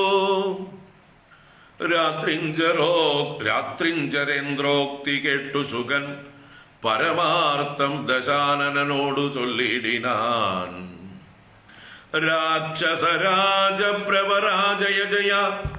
രാത്രിഞ്ചരോ രാത്രിഞ്ചരേന്ദ്രോക്തി കേട്ടു സുഖൻ പരമാർത്ഥം ദശാനനോടു ചൊല്ലിടിനാൻ രാക്ഷസരാജ പ്രവരാജയ ജയ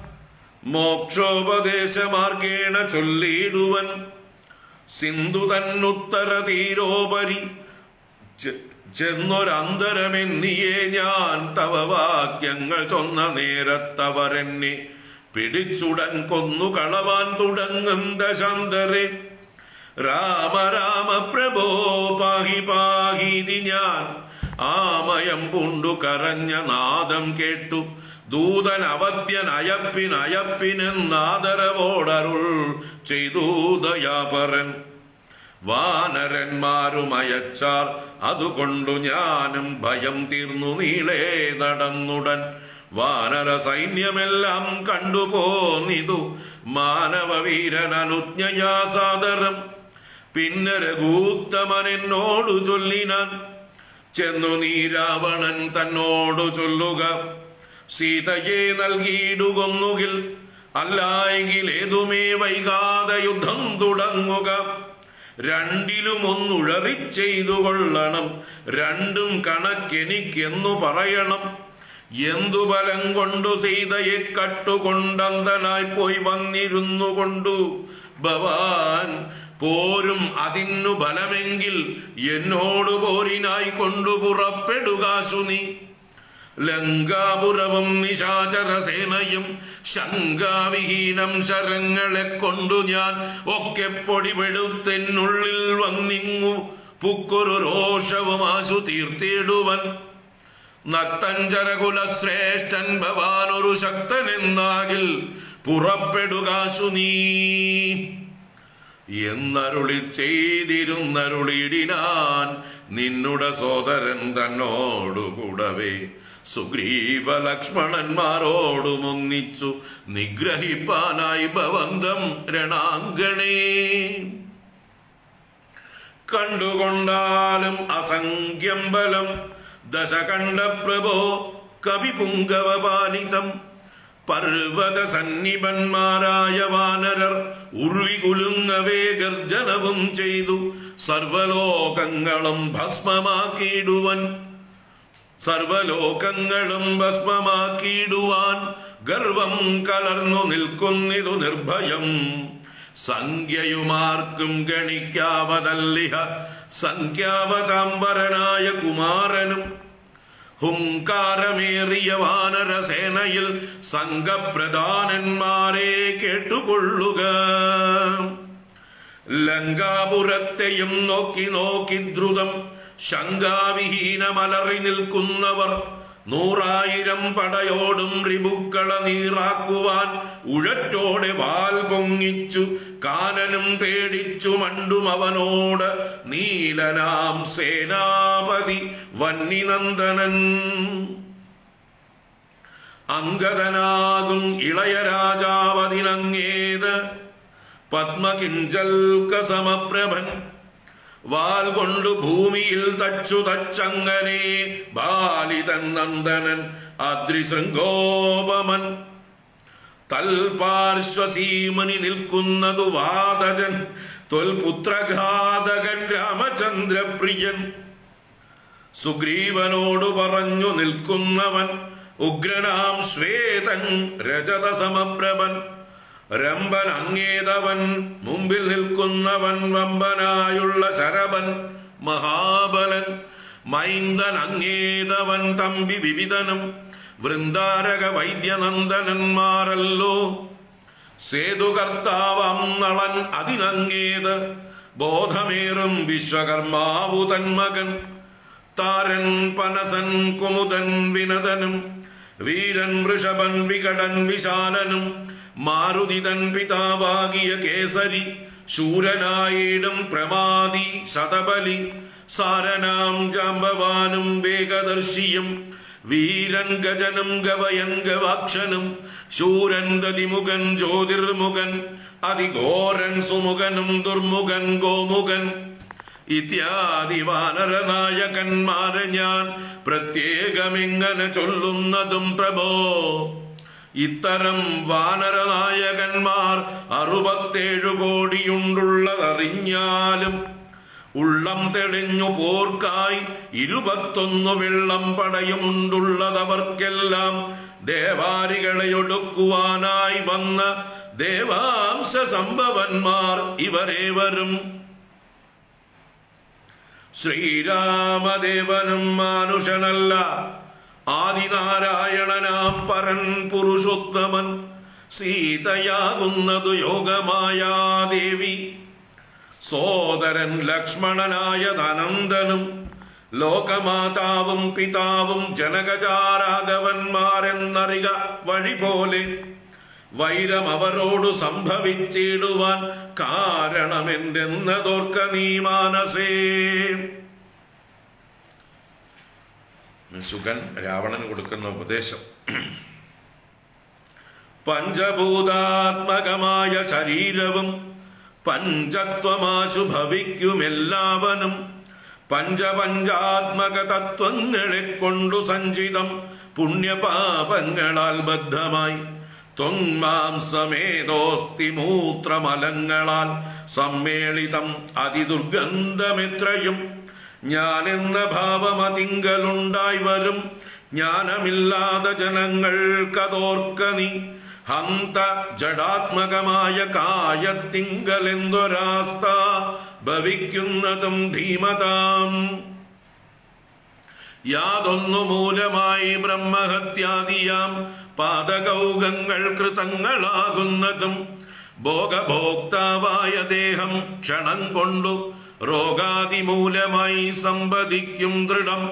മോക്ഷോപദേശമാർഗേണ ചൊല്ലിടുവൻ സിന്ധു തന്നുത്തര തീരോപരി ചെ- ചെന്നൊരന്തരമെന്നിയേ ഞാൻ തവ വാക്യങ്ങൾ ചൊന്ന നേരത്തവരെന്നെ പിടിച്ചുടൻ കൊന്നു കളവാൻ തുടങ്ങും ദശാന്തരെ രാമ രാമ പ്രഭോ പാഹി പാഹീതി ഞാൻ ആമയം പൂണ്ടു കരഞ്ഞ നാദം കേട്ടു ദൂതൻ അവദ്യൻ അയപ്പിൻ അയപ്പിനെന്നാദരവോടരുൾ ചെയ്തു ദയാപരൻ വാനരന്മാരും അയച്ചാർ അതുകൊണ്ടു ഞാനും ഭയം തീർന്നു നീളേ നടന്നുടൻ വാനര സൈന്യമെല്ലാം കണ്ടുപോന്നിതു മാനവവീരൻ അനുജ്ഞയാ സാദരം പിന്നെ രഘൂത്തമൻ എന്നോടു ചൊല്ലിനാൻ ചെന്നു നീ രാവണൻ തന്നോടു ചൊല്ലുക സീതയെ നൽകിയിടുകൊന്നുകിൽ അല്ലായെങ്കിൽ ഏതുമേ വൈകാതെ യുദ്ധം തുടങ്ങുക രണ്ടിലും ഒന്നുഴറി ചെയ്തു കൊള്ളണം രണ്ടും കണക്കെനിക്കെന്നു പറയണം എന്തു ബലം കൊണ്ടു സീതയെ കട്ടുകൊണ്ടന്തനായി പോയി വന്നിരുന്നു കൊണ്ടു ഭവാൻ പോരും അതിനു ബലമെങ്കിൽ എന്നോട് പോരിനായി കൊണ്ടു പുറപ്പെടുക സുനി ലങ്കാപുരവും നിശാചര സേനയും ശങ്കാവിഹീനം ശരങ്ങളെ കൊണ്ടു ഞാൻ ഒക്കെ പൊടിപെടുത്തെന്നുള്ളിൽ വന്നിങ്ങു പുക്കൊരു രോഷവും ആശു തീർത്തിടുവൻ നക്തഞ്ചരകുല ശ്രേഷ്ഠൻ ഭവാൻ ഒരു ശക്തനെന്നാകിൽ പുറപ്പെടുകാശു നീ എന്നരുളി ചെയ്തിരുന്നരുളിടിനാൻ നിന്നുടെ സോദരൻ തന്നോടു കൂടവേ സുഗ്രീവ ലക്ഷ്മണന്മാരോടും ഒന്നിച്ചു നിഗ്രഹിപ്പാനായി ഭവന്തം രണാങ്കണേ കണ്ടുകൊണ്ടാലും അസംഖ്യം ബലം ദശകണ്ഠ പ്രഭോ കവിപുങ്കവപാലിതം പർവ്വത സന്നിപന്മാരായ വാനരർ ഉരുവി കുലുങ്ങവേ ഗർജനവും ചെയ്തു സർവലോകങ്ങളും ഭസ്മമാക്കിയിടുവൻ സർവലോകങ്ങളും ഭസ്മമാക്കിയിടുവാൻ ഗർവം കലർന്നു നിൽക്കുന്നിതു നിർഭയം സംഖ്യയുമാർക്കും ഗണിക്കാവതല്ലിഹ സംഖ്യാവതാംബരനായ കുമാരനും ഹുങ്കാരമേറിയ വാനരസേനയിൽ സംഘപ്രധാനന്മാരെ കേട്ടുകൊള്ളുക ലങ്കാപുരത്തെയും നോക്കി നോക്കി ദ്രുതം ശങ്കാവിഹീനമലറി നിൽക്കുന്നവർ നൂറായിരം പടയോടും റിബുക്കള നീറാക്കുവാൻ ഉഴറ്റോടെ വാൽ പൊങ്ങിച്ചു കാനനും പേടിച്ചു മണ്ടും അവനോട് നീലനാം സേനാപതി വന്നിനന്ദനൻ അങ്കദനാകും ഇളയ രാജാവതിനങ്ങേത് പത്മകിഞ്ചൽക്ക സമപ്രഭൻ വാൽ കൊണ്ടു ഭൂമിയിൽ തച്ചു തച്ചങ്ങനെ ബാലിതൻ നന്ദനൻ അദ്രിശൃംഗോപമൻ തൽപാർശ്വസീമനി നിൽക്കുന്നതു വാദജൻ തൊൽപുത്രഘാതകൻ രാമചന്ദ്രപ്രിയൻ സുഗ്രീവനോടു പറഞ്ഞു നിൽക്കുന്നവൻ ഉഗ്രനാം ശ്വേതൻ രജത സമപ്രഭൻ രംബൻ അങ്ങേതവൻ മുമ്പിൽ നിൽക്കുന്നവൻ വമ്പനായുള്ള ശരവൻ മഹാബലൻ മൈന്ദൻ അങ്ങേതവൻ തമ്പി വിവിധനും വൃന്ദാരക വൈദ്യനന്ദനന്മാരല്ലോ സേതുകർത്താവം നളൻ അതിനങ്ങേത് ബോധമേറും വിശ്വകർമാവു തന്മകൻ താരൻ പനസൻ കുമുദൻ വിനതനും വീരൻ വൃഷഭൻ വികടൻ വിശാലനും മാരുതിതൻ പിതാവാകിയ കേസരി ശൂരനായിടും പ്രമാദി ശതബലി സാരനാം ജാമ്പവാനും വേഗദർശിയും വീരൻ ഗജനും ഗവയൻ ഗവാക്ഷനും ശൂരൻ ദതിമുഖൻ ജ്യോതിർമുഖൻ അതിഘോരൻ സുമുഖനും ദുർമുഖൻ ഗോമുഖൻ ഇത്യാദി വാനരനായകന്മാരെ ഞാൻ പ്രത്യേകമിങ്ങനെ ചൊല്ലുന്നതും പ്രഭോ ഇത്തരം വാനരനായകന്മാർ അറുപത്തേഴു കോടിയുണ്ടുള്ളതറിഞ്ഞാലും ഉള്ളം തെളിഞ്ഞു പോർക്കായി ഇരുപത്തൊന്നു വെള്ളം പടയുമുണ്ടുള്ളതവർക്കെല്ലാം ദേവാരികളെ ഒടുക്കുവാനായി വന്ന ദേവാംശ സംഭവന്മാർ ഇവരേവരും ശ്രീരാമദേവനും മാനുഷനല്ല ആദിനാരായണനാം പരൻ പുരുഷോത്തമൻ സീതയാകുന്നതു യോഗമായാദേവി സോദരൻ ലക്ഷ്മണനായ ധനന്ദനും ലോകമാതാവും പിതാവും ജനകജാരാഘവന്മാരെന്നറിക വഴി പോലെ വൈരം അവരോടു സംഭവിച്ചിടുവാൻ കാരണമെന്തെന്നതോർക്ക നീ മാനസേ സുഗൻ രാവണന് കൊടുക്കുന്ന ഉപദേശം പഞ്ചഭൂതാത്മകമായ ശരീരവും പഞ്ചത്വമാശു ഭവിക്കുമെല്ലാവനും പഞ്ചപഞ്ചാത്മക തത്വങ്ങളെ കൊണ്ടു സഞ്ചിതം പുണ്യപാപങ്ങളാൽ ബദ്ധമായി ത്വങ്മാംസമേതോസ്തി മൂത്രമലങ്ങളാൽ സമ്മേളിതം അതിദുർഗന്ധമെത്രയും ഞാനെന്ന ഭാവമതിങ്കലുണ്ടായി വരും ജ്ഞാനമില്ലാത്ത ജനങ്ങൾക്കതോർക്ക നീ ഹന്ത ജഡാത്മകമായ കായത്തിങ്കലെന്തൊരാസ്ത ഭവിക്കുന്നതും ധീമതാം യാതൊന്നു മൂലമായി ബ്രഹ്മഹത്യാദിയാം പാതകൗകങ്ങൾ കൃതങ്ങളാകുന്നതും ഭോഗഭോക്താവായ ദേഹം ക്ഷണം കൊണ്ടു രോഗാതിമൂലമായി സമ്പദിക്കും ദൃഢം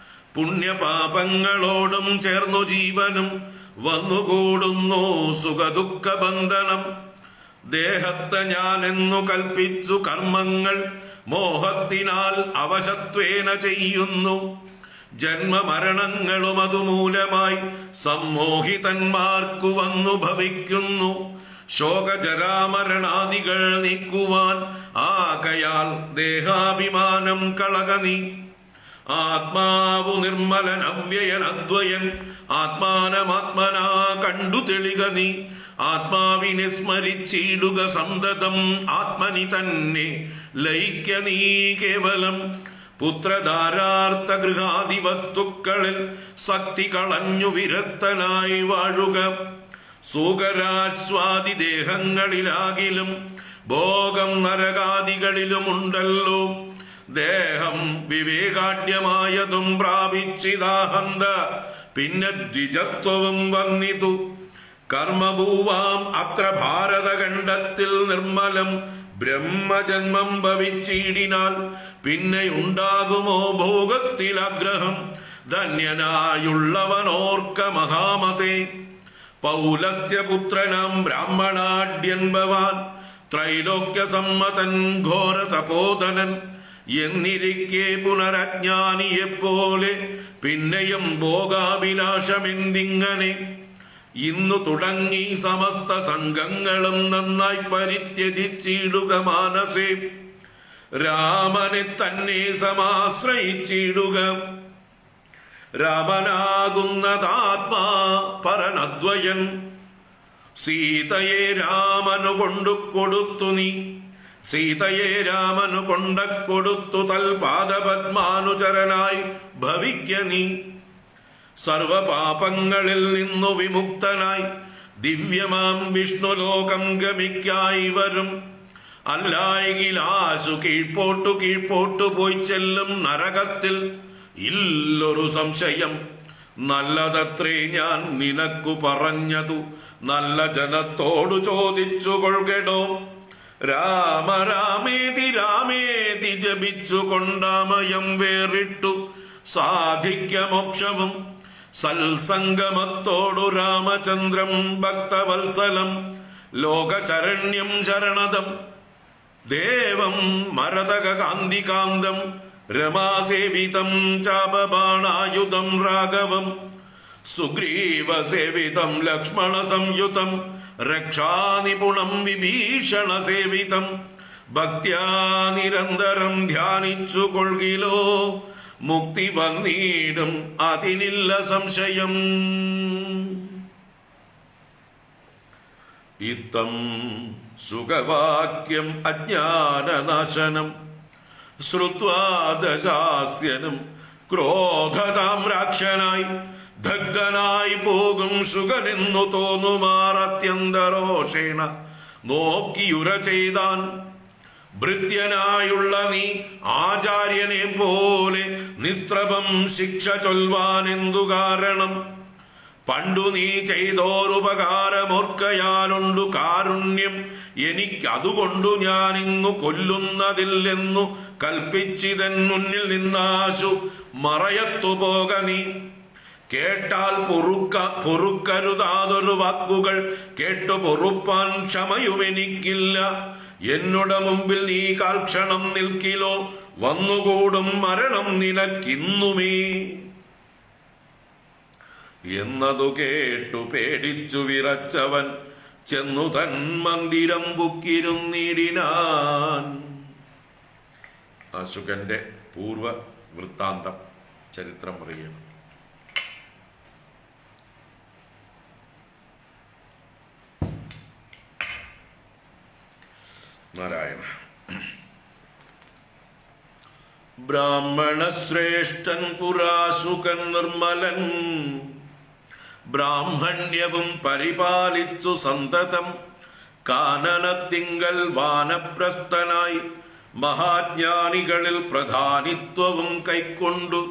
പുണ്യപാപങ്ങളോടും ചേർന്നു ജീവനും വന്നുകൂടുന്നു സുഖദുഃഖ ബന്ധനം ദേഹത്തെ ഞാനെന്നു കൽപ്പിച്ചു കർമ്മങ്ങൾ മോഹത്തിനാൽ അവശത്വേന ചെയ്യുന്നു ജന്മമരണങ്ങളും അതുമൂലമായി സമ്മോഹിതന്മാർക്കു വന്നു ഭവിക്കുന്നു ശോകജരാമരണാദികൾ നീക്കുവാൻ ആകയാൽ ദേഹാഭിമാനം കളകനീ ആത്മാവു നിർമ്മലൻ അവ്യയൻ അദ്വയൻ ആത്മാനമാത്മനാ കണ്ടു തെളിക നീ ആത്മാവിനെ സ്മരിച്ചിടുക സന്തതം ആത്മനി തന്നെ ലയിക്ക നീ കേവലം പുത്രധാരാർത്ഥ ഗൃഹാദി വസ്തുക്കളിൽ ശക്തി കളഞ്ഞു വിരക്തനായി വാഴുക സുഖരാസ്വാദി ദേഹങ്ങളിലാകിലും ഭോഗം നരകാദികളിലുമുണ്ടല്ലോ ദേഹം വിവേകാഢ്യമായതും പ്രാപിച്ചിതാഹന്ത പിന്നെ ദ്വിജത്വവും വന്നിതു കർമ്മഭൂവാം അത്ര ഭാരതഖണ്ഡത്തിൽ നിർമ്മലം ബ്രഹ്മജന്മം ഭവിച്ചിടിനാൽ പിന്നെ ഉണ്ടാകുമോ ഭോഗത്തിലഗ്രഹം ധന്യനായുള്ളവനോർക്ക മഹാമതേ പൗലസ്ത്യപുത്രനാം ബ്രാഹ്മണാഢ്യൻ ഭവാൻ ത്രൈലോക്യസമ്മതൻ ഘോര തപോധനൻ എന്നിരിക്കെ പുനരജ്ഞാനിയെപ്പോലെ പിന്നെയും ഭോഗാഭിലാഷമെന്തിങ്ങനെ ഇന്നു തുടങ്ങി സമസ്ത സംഘങ്ങളും നന്നായി പരിത്യജിച്ചിടുക മാനസേ രാമനെ തന്നെ സമാശ്രയിച്ചിടുക രാമനാകുന്നതാത്മാ പരനദ്വയൻ സീതയെ രാമനു കൊണ്ടു കൊടുത്തു നീ സീതയെ രാമനു കൊണ്ട കൊടുത്തു തൽപാദപത്മാനുചരനായി ഭവിക്ക നീ സർവപാപങ്ങളിൽ നിന്നു വിമുക്തനായി ദിവ്യമാം വിഷ്ണുലോകം ഗമിക്കായി വരും അല്ലായെങ്കിൽ ആശു കീഴ്പോട്ടു കീഴ്പോട്ടു പോയി ചെല്ലും നരകത്തിൽ ഇല്ലൊരു സംശയം നല്ലതത്രേ ഞാൻ നിനക്കു പറഞ്ഞതു നല്ല ജനത്തോടു ചോദിച്ചു കൊൾകടോ രാമ രാമേതി രാമേതി ജപിച്ചു കൊണ്ടാമയം വേറിട്ടു സാധിക്ക മോക്ഷവും സൽസംഗമത്തോടു രാമചന്ദ്രം ഭക്തവത്സലം ലോകശരണ്യം ശരണദം ദേവം മരതക കാന്തികാന്തം രമാസേവിതം ചാപബാണായുധം രാഘവം സുഗ്രീവസേവിതം ലക്ഷ്മണ സംയുതം രക്ഷാനിപുണം വിഭീഷണ സേവിതം ഭക്ത്യാ നിരന്തരം ധ്യാനിച്ചു കൊൾകിലോ മുക്തി വന്നിടും അതിനില്ല സംശയം ഇത്തം സുഖവാക്യം അജ്ഞാനനാശനം ശ്രുത്വാ ദശാസ്യനും ക്രോധതാമ്രാക്ഷനായി ദഗ്ധനായി പോകും സുഖനെന്നു തോന്നുമാർ അത്യന്തരോഷേണ നോക്കിയുര ചെയ്താൻ ഭൃത്യനായുള്ള നീ ആചാര്യനെ പോലെ നിസ്ത്രപം ശിക്ഷ ചൊൽവാൻ എന്തു കാരണം പണ്ടു നീ ചെയ്തോരുപകാരമോർക്കയാലുണ്ടു കാരുണ്യം എനിക്കതുകൊണ്ടു ഞാൻ ഇന്നു കൊല്ലുന്നതില്ലെന്നു കൽപ്പിച്ചിതൻ മുന്നിൽ നിന്നാശു മറയത്തു പോക നീ കേട്ടാൽ പൊറുക്ക പൊറുക്കരുതാതൊരു വാക്കുകൾ കേട്ടു പൊറുപ്പാൻ ക്ഷമയും എനിക്കില്ല എന്നുടെ മുമ്പിൽ നീ കാൽക്ഷണം നിൽക്കിലോ വന്നുകൂടും മരണം നിനക്കിന്നുമേ എന്നതു കേട്ടു പേടിച്ചു വിറച്ചവൻ ചെന്നു തൻ മന്ദിരം ബുക്കിരുന്നിടിനാൻ അശുകന്റെ പൂർവ വൃത്താന്തം ചരിത്രം പറയുന്നു നാരായണ ബ്രാഹ്മണശ്രേഷ്ഠൻ പുരാശുകൻ നിർമ്മലൻ ബ്രാഹ്മണ്യവും പരിപാലിച്ചു സന്തതം കാനനത്തിങ്കൽ വാനപ്രസ്ഥനായി മഹാജ്ഞാനികളിൽ പ്രധാനിത്വവും കൈക്കൊണ്ടു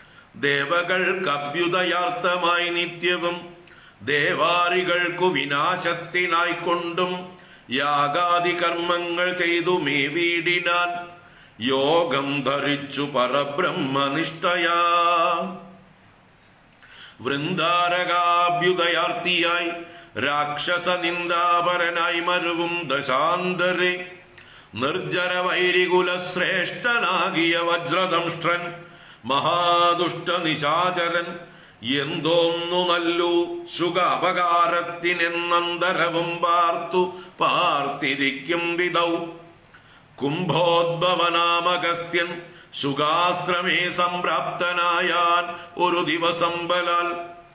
ദേവകൾക്കഭ്യുദയാർത്ഥമായി നിത്യവും ദേവാരികൾക്കു വിനാശത്തിനായിക്കൊണ്ടും യാഗാദി കർമ്മങ്ങൾ ചെയ്തു മേവീടിനാൻ യോഗം ധരിച്ചു പരബ്രഹ്മനിഷ്ഠയാ വൃന്ദാരകാഭ്യുദയാർത്ഥിയായി രാക്ഷസ നിന്ദാപരനായി മരുവും ദശാന്തരെ നിർജര വൈരികുല ശ്രേഷ്ഠനാകിയ വജ്രദംഷ്ട്രൻ മഹാദുഷ്ട നിശാചരൻ എന്തോന്നു നല്ലു ശുക അപകാരത്തിനെന്നന്തരവും പാർത്തു പാർത്തിരിക്കും വിധൗ കുംഭോദ്ഭവനാമഗസ്ത്യൻ ശുഗാശ്രമേ സംപ്രാപ്തനായാൻ ഒരു ദിവസം ബലാൽ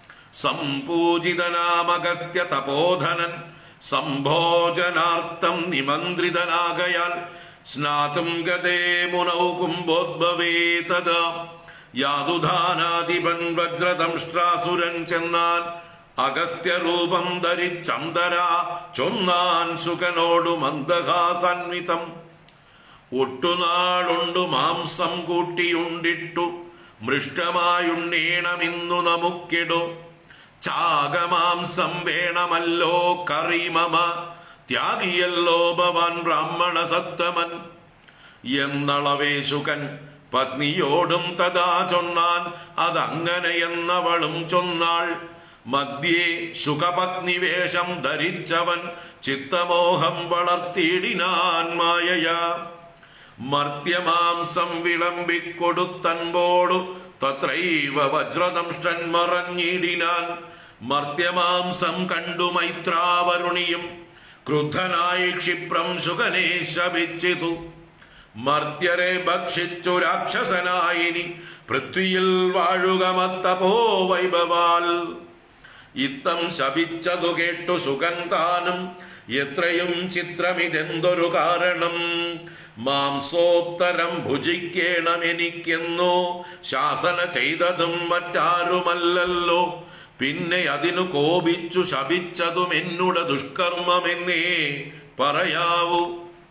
സംപൂജിതനാമഗസ്ത്യ തപോധനൻ സംഭോജനാർത്ഥം നിമന്ത്രിതനാകയാൽ സ്നാതും ഗതേ മുനൗ കുംഭോദ്ഭവേ തഥാ യാതുധാനാധിപൻ വജ്രദംഷ്ട്രാസുരൻ ചെന്നാൻ അഗസ്ത്യരൂപം ധരിച്ചന്തര ചൊന്നാൻ സുഖനോടു മന്ദഹാസന്വിതം ഒട്ടുനാളുണ്ടു മാംസം കൂട്ടിയുണ്ടിട്ടു മൃഷ്ടമായുണ്ണീണമിന്നു നമുക്കിടു ചാകമാംസം വേണമല്ലോ കറിമമ ത്യാഗിയല്ലോ ഭവാൻ ബ്രാഹ്മണ സത്തമൻ എന്നളവേശുകൻ പത്നിയോടും തഥാ ചൊന്നാൻ അതങ്ങനെയെന്നവളും ചൊന്നാൾ മധ്യേ ശുഖപത്നി വേഷം ധരിച്ചവൻ ചിത്തമോഹം വളർത്തിയിടിനാൻ മായയാ മർത്യമാംസം വിളമ്പിക്കൊടുത്തൻപോടു തത്രൈവ വജ്രദംഷ്ടൻ മറഞ്ഞിടിനാൻ മർത്യമാംസം കണ്ടു മൈത്രാവരുണിയും ക്രുദ്ധനായി ക്ഷിപ്രം ശുകനെ ശപിച്ചിതു മർത്യരെ ഭക്ഷിച്ചു രാക്ഷസനായിനി പൃഥ്വിയിൽ വാഴുക മത്തപോ വൈഭവാൽ ഇത്തം ശപിച്ചതു കേട്ടു സുഖൻ താനും എത്രയും ചിത്രമിതെന്തൊരു കാരണം മാംസോത്തരം ഭുജിക്കേണം എനിക്കെന്നു ശാസന ചെയ്തതും മറ്റാരുമല്ലല്ലോ പിന്നെ അതിനു കോപിച്ചു ശപിച്ചതും എന്നുടെ ദുഷ്കർമ്മമെന്നേ പറയാവൂ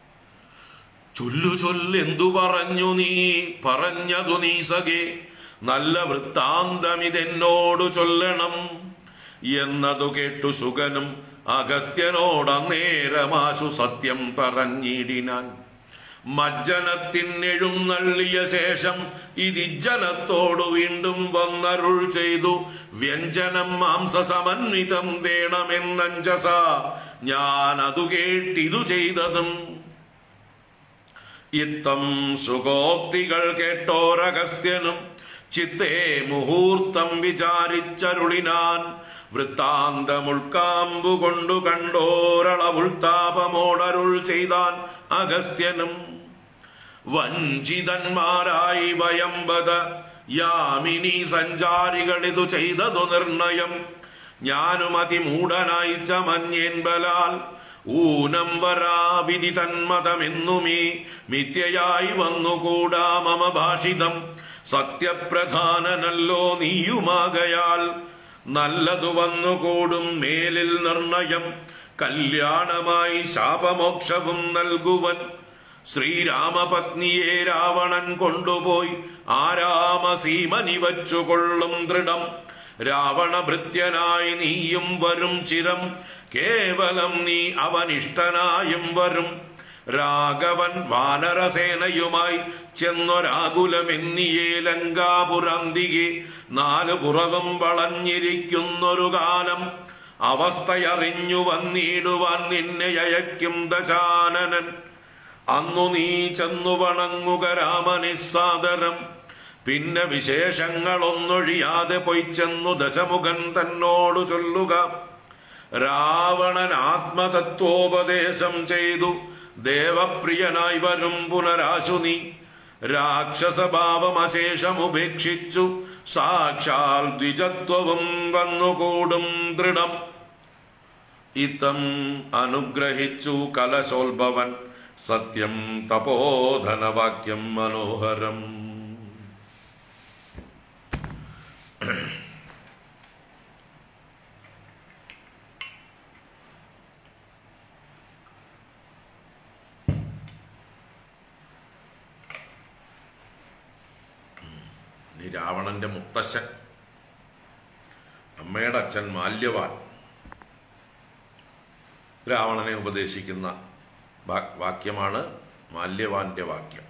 ചൊല്ലു ചൊല്ലെന്തു പറഞ്ഞു നീ പറഞ്ഞതു നീ സഖേ നല്ല വൃത്താന്തമിതെന്നോടു ചൊല്ലണം എന്നതു കേട്ടു സുഖനും അഗസ്ത്യനോടന്നേരമാശു സത്യം പറഞ്ഞിടിനാൻ മജ്ജനത്തിനെഴുന്നള്ളിയ ശേഷം ഇതിജ്ജനത്തോടു വീണ്ടും വന്നരുൾ ചെയ്തു വ്യഞ്ജനം മാംസസമന്വിതം വേണമെന്നഞ്ചസ ഞാൻ അതു കേട്ടിതു ചെയ്തതും ഇത്തം സുഗോക്തികൾ കേട്ടോരഗസ്ത്യനും ചിത്തേ മുഹൂർത്തം വിചാരിച്ചരുളിനാൻ വൃത്താന്തമുൾക്കാമ്പു കൊണ്ടു കണ്ടോരളവുൾത്താപമോടരുൾ ചെയ്താൻ അഗസ്ത്യനും വഞ്ചിതന്മാരായി വയമ്പത യാമിനി സഞ്ചാരികളിതു ചെയ്തതു നിർണയം ഞാനും അതിമൂഢനായി ചമഞ്ഞേൻ ബലാൽ ഊനം വരാവിധി തന്മതമെന്നുമേ മിഥ്യയായി വന്നുകൂടാ മമ ഭാഷിതം സത്യപ്രധാനനല്ലോ നീയുമാകയാൽ നല്ലതു വന്നുകൂടും മേലിൽ നിർണയം കല്യാണമായി ശാപമോക്ഷവും നൽകുവൻ ശ്രീരാമപത്നിയെ രാവണൻ കൊണ്ടുപോയി ആരാമസീമനി വച്ചുകൊള്ളും ദൃഢം രാവണഭൃത്യനായി നീയും വരും ചിരം കേവലം നീ അവനിഷ്ടനായും വരും രാഘവൻ വാനരസേനയുമായി ചെന്നൊരാകുലമെന്നിയേ ലങ്കാപുരന്തികെ നാലു പുറവും വളഞ്ഞിരിക്കുന്നൊരു കാലം അവസ്ഥയറിഞ്ഞു വന്നിടുവാൻ നിന്നെ അയക്കും ദശാനനൻ അന്നു നീ ചെന്നു വണങ്ങുക രാമനിസ്സാദരം പിന്നെ വിശേഷങ്ങളൊന്നൊഴിയാതെ പോയി ചെന്നു ദശമുഖൻ തന്നോടു ചൊല്ലുക രാവണൻ ആത്മതത്വോപദേശം ചെയ്തു ദേവപ്രിയനായി വരും പുനരാശു നീ രാക്ഷസഭാവം അശേഷം ഉപേക്ഷിച്ചു സാക്ഷാൽ ദ്വിജത്വവും വന്നുകൂടും ദൃഢം ഇത്തം അനുഗ്രഹിച്ചു കലശോത്ഭവൻ സത്യം തപോധനവാക്യം മനോഹരം ഇനി രാവണന്റെ മുത്തശ്ശൻ അമ്മയുടെ അച്ഛൻ മാല്യവാൻ രാവണനെ ഉപദേശിക്കുന്ന വാ- വാക്യമാണ് മാല്യവാന്റെ വാക്യം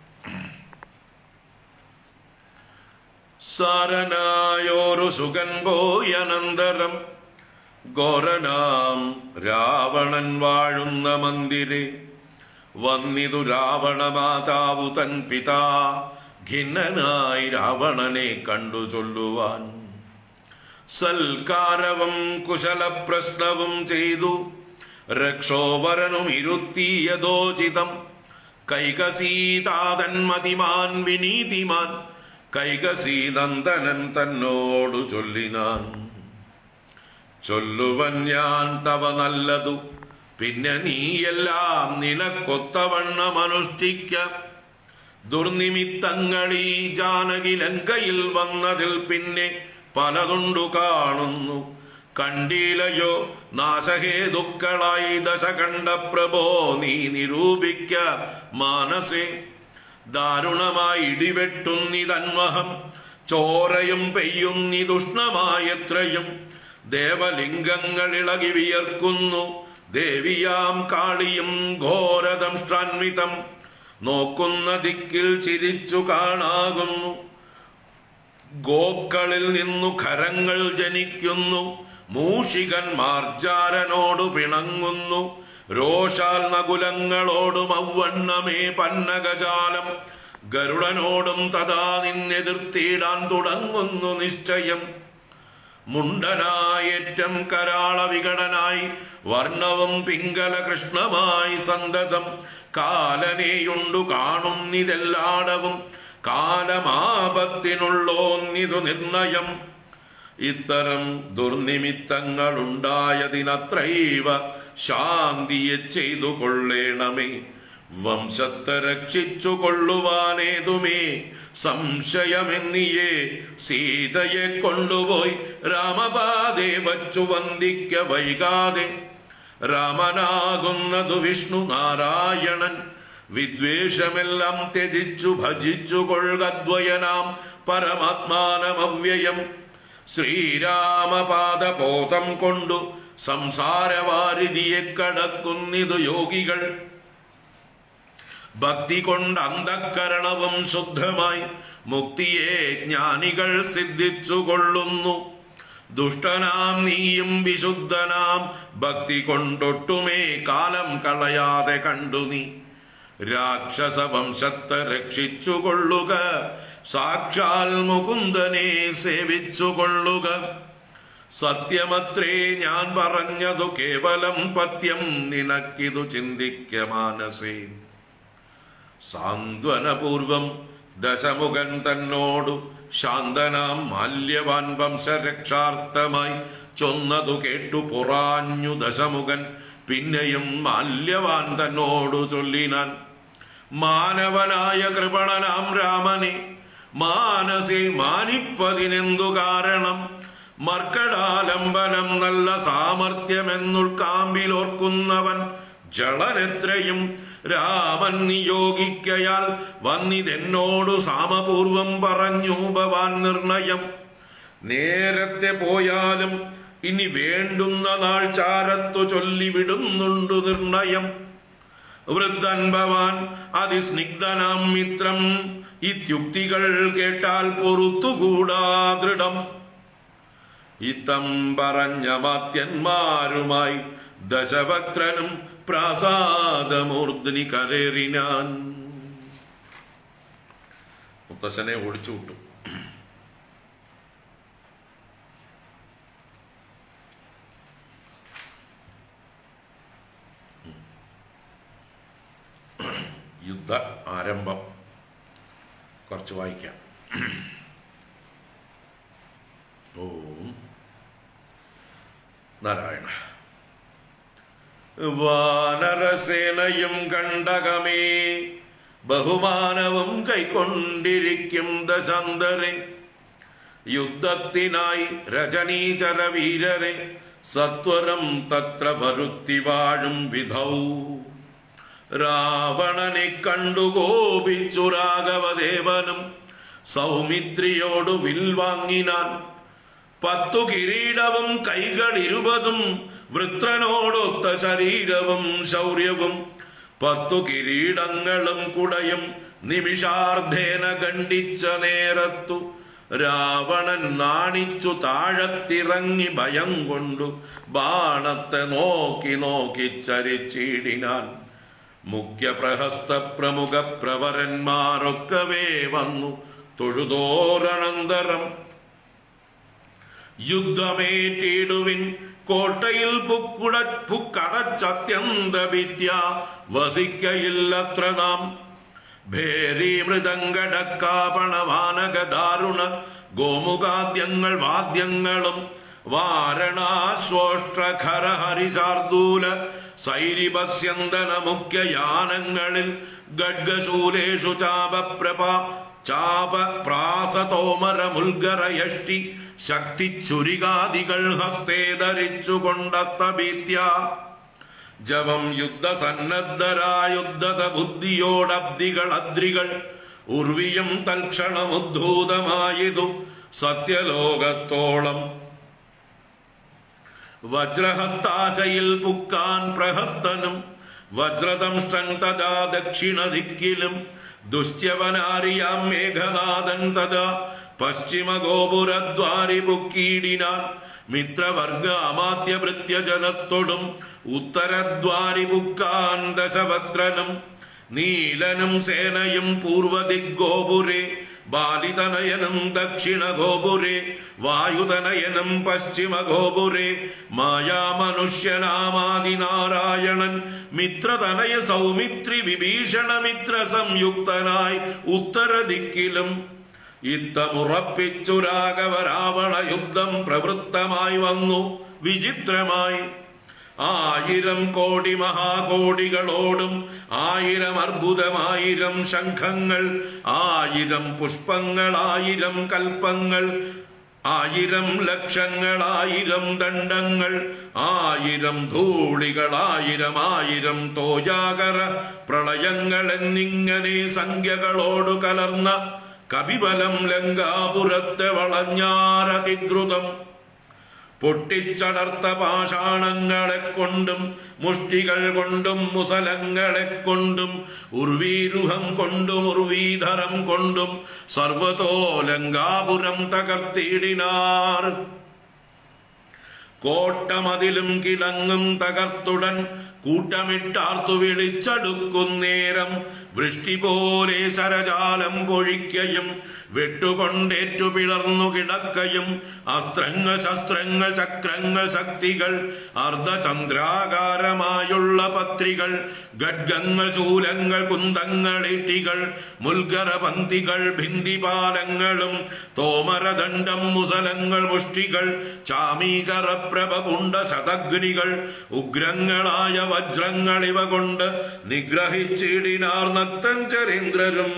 സാരനായോരു സുഖൻ പോയി അനന്തരം ഘോരനാം രാവണൻ വാഴുന്ന മന്ദിരെ വന്നിതു രാവണ മാതാവു തൻ പിതാ ഖിന്നനായി രാവണനെ കണ്ടു ചൊല്ലുവാൻ സൽക്കാരവും കുശലപ്രശ്നവും ചെയ്തു രക്ഷോവരനും ഇരുത്തിയതോചിതം കൈകസീതാതൻ മതിമാൻ വിനീതിമാൻ കൈകസീനന്ദനൻ തന്നോടു ചൊല്ലിനാൻ ചൊല്ലുവൻ ഞാൻ തവ നല്ലതു പിന്നെ നീയെല്ലാം നിനക്കൊത്തവണ്ണം അനുഷ്ഠിക്ക ദുർനിമിത്തങ്ങളീ ജാനകി ലങ്കയിൽ വന്നതിൽ പിന്നെ പലതുണ്ടു കാണുന്നു കണ്ടീലയോ നാശഹേതുക്കളായി ദശ കണ്ട പ്രഭോ നീ നിരൂപിക്ക മാനസേ ദാരുണമായി ഇടിവെട്ടുന്നിതന്വഹം ചോരയും പെയ്യുന്നിതുഷ്ണമായത്രയും ദേവലിംഗങ്ങൾ ഇളകി വിയർക്കുന്നു ദേവിയാം കാളിയും ഘോരദംഷ്ടാൻവിതം നോക്കുന്ന ദിക്കിൽ ചിരിച്ചു കാണാകുന്നു ഗോക്കളിൽ നിന്നു ഖരങ്ങൾ ജനിക്കുന്നു മൂഷികൻ മാർജാരനോടു പിണങ്ങുന്നു രോഷാൽ നകുലങ്ങളോടും ഔവണ്ണമേ പന്നകജാലം ഗരുഡനോടും തഥാ നിന്നെതിർത്തിടാൻ തുടങ്ങുന്നു നിശ്ചയം മുണ്ടനായേറ്റം കരാള വികടനായി വർണ്ണവും പിങ്കല കൃഷ്ണമായി സന്തതം കാലനെയുണ്ടു കാണുന്നിതെല്ലാടവും കാലമാപത്തിനുള്ളോന്നിതു നിർണയം ഇത്തരം ദുർനിമിത്തങ്ങളുണ്ടായതിനത്രൈവ ശാന്തിയെ ചെയ്തു കൊള്ളേണമേ വംശത്തെ രക്ഷിച്ചു കൊള്ളുവാനേതുമേ സംശയമെന്നിയേ സീതയെ കൊണ്ടുപോയി രാമപാതെ വച്ചു വന്ദിക്ക വൈകാതെ രാമനാകുന്നതു വിഷ്ണു നാരായണൻ വിദ്വേഷമെല്ലാം ത്യജിച്ചു ഭജിച്ചു കൊള്ളുകദ്വയനാം പരമാത്മാനമവ്യയം ശ്രീരാമപാദപോതം കൊണ്ടു സംസാരവാരിധിയെ കടക്കുന്നിതു യോഗികൾ ഭക്തി കൊണ്ട് അന്ധക്കരണവും ശുദ്ധമായി മുക്തിയെ ജ്ഞാനികൾ സിദ്ധിച്ചു കൊള്ളുന്നു ദുഷ്ടനാം നീയും വിശുദ്ധനാം ഭക്തി കൊണ്ടൊട്ടുമേ കാലം കളയാതെ കണ്ടു നീ രാക്ഷസ വംശത്തെ രക്ഷിച്ചു കൊള്ളുക സാക്ഷാൽ മുകുന്ദനെ സേവിച്ചു കൊള്ളുക സത്യമത്രേ ഞാൻ പറഞ്ഞതു കേവലം പത്യം നിനക്കിതു ചിന്തിക്ക മാനസേ സാന്ത്വനപൂർവം ദശമുഖൻ തന്നോടു ശാന്തനാം മാല്യവാൻ വംശരക്ഷാർത്ഥമായി ചൊന്നതു കേട്ടു പുറാഞ്ഞു ദശമുഖൻ പിന്നെയും മാല്യവാൻ തന്നോടു ചൊല്ലിനാൻ മാനവനായ കൃപണനാം രാമനെ മാനസെ മാനിപ്പതിനെന്തു കാരണം മർക്കടാലംബനം നല്ല സാമർഥ്യമെന്നുൾക്കാമ്പിലോർക്കുന്നവൻ ജളനെത്രയും രാമൻ നിയോഗിക്കയാൽ വന്നിതെന്നോടു സാമപൂർവം പറഞ്ഞു ഭവാൻ നിർണയം നേരത്തെ പോയാലും ഇനി വേണ്ടുന്ന നാൾ ചാരത്തു ചൊല്ലിവിടുന്നുണ്ടു നിർണയം വൃദ്ധൻ ഭവാൻ അതിസ്നിഗ്ധനാം മിത്രം ഇത്യുക്തികൾ കേട്ടാൽ പൊറത്തുകൂടാ ദൃഢം ഇത്തം പറഞ്ഞ മാത്യന്മാരുമായി ദശഭക്തനും പ്രാസാദമൂർധനി കരേറിനാൻ മുത്തശ്ശനെ ഓടിച്ചു വിട്ടു യുദ്ധ ആരംഭം കുറച്ച് വായിക്കാം ഓം നാരായണ വാനരസേനയും കണ്ടകമേ ബഹുമാനവും കൈക്കൊണ്ടിരിക്കും ദശാന്തരെ യുദ്ധത്തിനായി രജനീചര വീരരെ സത്വരം തത്ര ഭരുത്തി വാഴും വിധൗ രാവണനെ കണ്ടു കോപിച്ചു രാഘവദേവനും സൗമിത്രിയോടു വിൽവാങ്ങിനാൻ പത്തു കിരീടവും കൈകൾ ഇരുപതും വൃത്രനോടൊത്ത ശരീരവും ശൗര്യവും പത്തു കിരീടങ്ങളും കുടയും നിമിഷാർദ്ധേന ഖണ്ഡിച്ച നേരത്തു രാവണൻ നാണിച്ചു താഴത്തിറങ്ങി ഭയം കൊണ്ടു ബാണത്തെ നോക്കി നോക്കി ചരിച്ചിടിനാൻ മുഖ്യപ്രഹസ്ത പ്രമുഖ പ്രവരന്മാരൊക്കവേ വന്നു തൊഴുതോരണന്തരം യുദ്ധമേറ്റിടുവിൻ കോട്ടയിൽ പുക്കുട പുക്കടച്ചത്യന്ത വിദ്യ വസിക്കയില്ലത്ര നാം ഭേരി മൃദംഗടക്കാപണവാനക ദാരുണ ഗോമുഖാദ്യങ്ങൾ വാദ്യങ്ങളും വാരണാശ്വോഷ്ട്രഖര ഹരിശാർദൂല സൈരിപസ്യന്തന മുഖ്യയാനങ്ങളിൽ ഗഡ്ഗശൂലേഷു ചാപപ്രഭ ചാപ പ്രാസതോമര മുൽഗരയഷ്ടി ശക്തി ചുരികാദികൾ ഹസ്തേ ധരിച്ചുകൊണ്ടസ്തഭീത്യ ജവം യുദ്ധസന്നദ്ധരായുദ്ധത ബുദ്ധിയോടബ്ദികൾ അദ്രികൾ ഉർവിയും തൽക്ഷണമുദ്ധൂതമായതു സത്യലോകത്തോളം വജ്രഹസ്താശയിൽ പുക്കാൻ പ്രഹസ്തനും വജ്രദംഷ്ടൻ തഥാ ദക്ഷിണ ദിക്കിലും ദുശ്യവനാരിയാം മേഘനാഥൻ തഥാ പശ്ചിമ ഗോപുരദ്വാരി പുക്കീടിനാൻ മിത്രവർഗ അമാത്യ ഭൃത്യജനത്തോടും ഉത്തരദ്വാരി പുക്കാൻ ദശവക്രനും നീലനും സേനയും പൂർവദിഗോപുരേ ബാലിതനയനും ദക്ഷിണ ഗോപുരേ വായുതനയനും പശ്ചിമ ഗോപുരേ മായാമനുഷ്യനാമാദിനാരായണൻ മിത്രതനയ സൗമിത്രി വിഭീഷണ മിത്ര സംയുക്തനായി ഉത്തര ദിക്കിലും ഇത്തമുറപ്പിച്ചു രാഘവ രാവണ യുദ്ധം പ്രവൃത്തമായി വന്നു വിചിത്രമായി ആയിരം കോടി മഹാകോടികളോടും ആയിരം അർബുദമായിരം ശംഖങ്ങൾ ആയിരം പുഷ്പങ്ങൾ ആയിരം കൽപ്പങ്ങൾ ആയിരം ലക്ഷങ്ങളായിരം ദണ്ഡങ്ങൾ ആയിരം ധൂളികൾ ആയിരം ആയിരം തോജാകര പ്രളയങ്ങൾ എന്നിങ്ങനെ സംഖ്യകളോടു കലർന്ന കപിബലം ലങ്കാപുരത്തെ വളഞ്ഞാരതിദ്രുതം പൊട്ടിച്ചടർത്ത പാഷാണങ്ങളെ കൊണ്ടും മുഷ്ടികൾ കൊണ്ടും മുസലങ്ങളെ കൊണ്ടും ഉർവീരുഹം കൊണ്ടും ഉർവീധരം കൊണ്ടും സർവതോ ലങ്കാപുരം തകർത്തിടിനാർ കോട്ടമതിലും കിടങ്ങും തകർത്തുടൻ കൂട്ടമിട്ടാർത്തു വിളിച്ചടുക്കുന്നേരം വൃഷ്ടി പോലെ ശരജാലം പൊഴിക്കയും വെട്ടുകൊണ്ടേറ്റു പിളർന്നു കിടക്കയും അസ്ത്രങ്ങൾ ശസ്ത്രങ്ങൾ ചക്രങ്ങൾ ശക്തികൾ അർദ്ധചന്ദ്രാകാരമായുള്ള പത്രികൾ ഖഡ്ഗങ്ങൾ ശൂലങ്ങൾ കുന്തങ്ങൾ ഇട്ടികൾ മുൽഗര പന്തികൾ ഭിന്ദിപാലങ്ങളും തോമരദണ്ഡം മുസലങ്ങൾ മുഷ്ടികൾ ചാമീകര പ്രഭ പുണ്ട ശതഗ്നികൾ ഉഗ്രങ്ങളായ വജ്രങ്ങൾ ഇവ കൊണ്ട് നിഗ്രഹിച്ചിടിനാർ നക്തഞ്ചരേന്ദ്രരും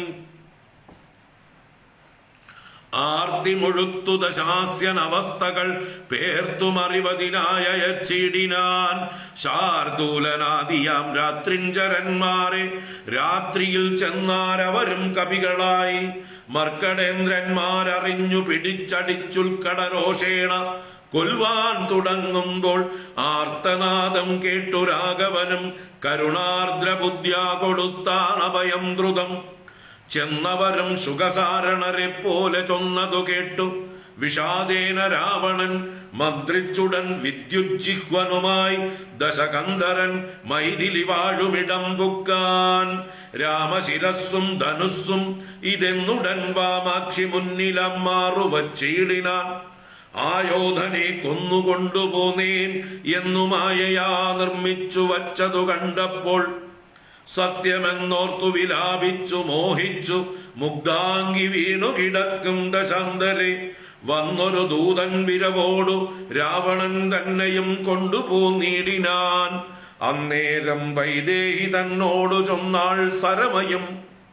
ആർത്തി മുഴുത്തു ദശാസ്യനവസ്ഥകൾ പേർത്തുമറിവതിനായ യച്ചിടിനാൻ ശാർദൂലനാദിയാം രാത്രിഞ്ചരന്മാരെ രാത്രിയിൽ ചെന്നാരവരും കവികളായി മർക്കടേന്ദ്രന്മാരറിഞ്ഞു പിടിച്ചടിച്ചുൽക്കടരോഷേണ കൊൽവാൻ തുടങ്ങുമ്പോൾ ആർത്തനാദം കേട്ടു രാഘവനും കരുണാർദ്രബുദ്ധ്യാ കൊടുത്താൻ അഭയം ദ്രുതം ചെന്നവരും സുഖസാരണരെ പോലെ ചൊന്നതു കേട്ടു വിഷാദേന രാവണൻ മന്ത്രിച്ചുടൻ വിദ്യുജ്ജിഹ്വനുമായി ദശകന്ധരൻ മൈഥിലി വാഴുമിടം പുക്കാൻ രാമശിരസ്സും ധനുസ്സും ഇതെന്നുടൻ വാമാക്ഷി മുന്നിലമ്മാറു വച്ചിടിനാൻ ആയോധനെ കൊന്നുകൊണ്ടുപോന്നേൻ എന്നു മായയാ നിർമ്മിച്ചു വച്ചതു കണ്ടപ്പോൾ സത്യമെന്നോർത്തു വിലാപിച്ചു മോഹിച്ചു മുഗ്ധാംഗി വീണു കിടക്കും ദശാന്തരെ വന്നൊരു ദൂതൻ വിരവോടു രാവണൻ തന്നെയും കൊണ്ടുപോന്നീടിനാൻ അന്നേരം വൈദേഹി തന്നോടു ചൊന്നാൾ സരമയും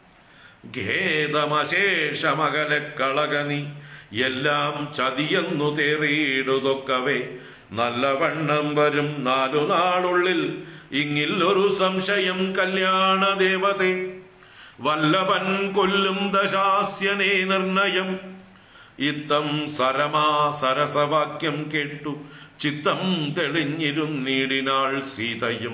ഖേദമശേഷമകലെ കളകനി എല്ലാം ചതിയെന്നു തേറിയിടുതൊക്കവേ നല്ലവണ്ണം വരും നാലു നാളുള്ളിൽ ഇങ്ങിൽ ഒരു സംശയം കല്യാണ ദേവതേ വല്ലഭൻ കൊല്ലും ദശാസ്യനേ നിർണയം ഇത്തം സരമാ സരസവാക്യം കേട്ടു ചിത്തം തെളിഞ്ഞിരുന്നീടിനാൾ സീതയും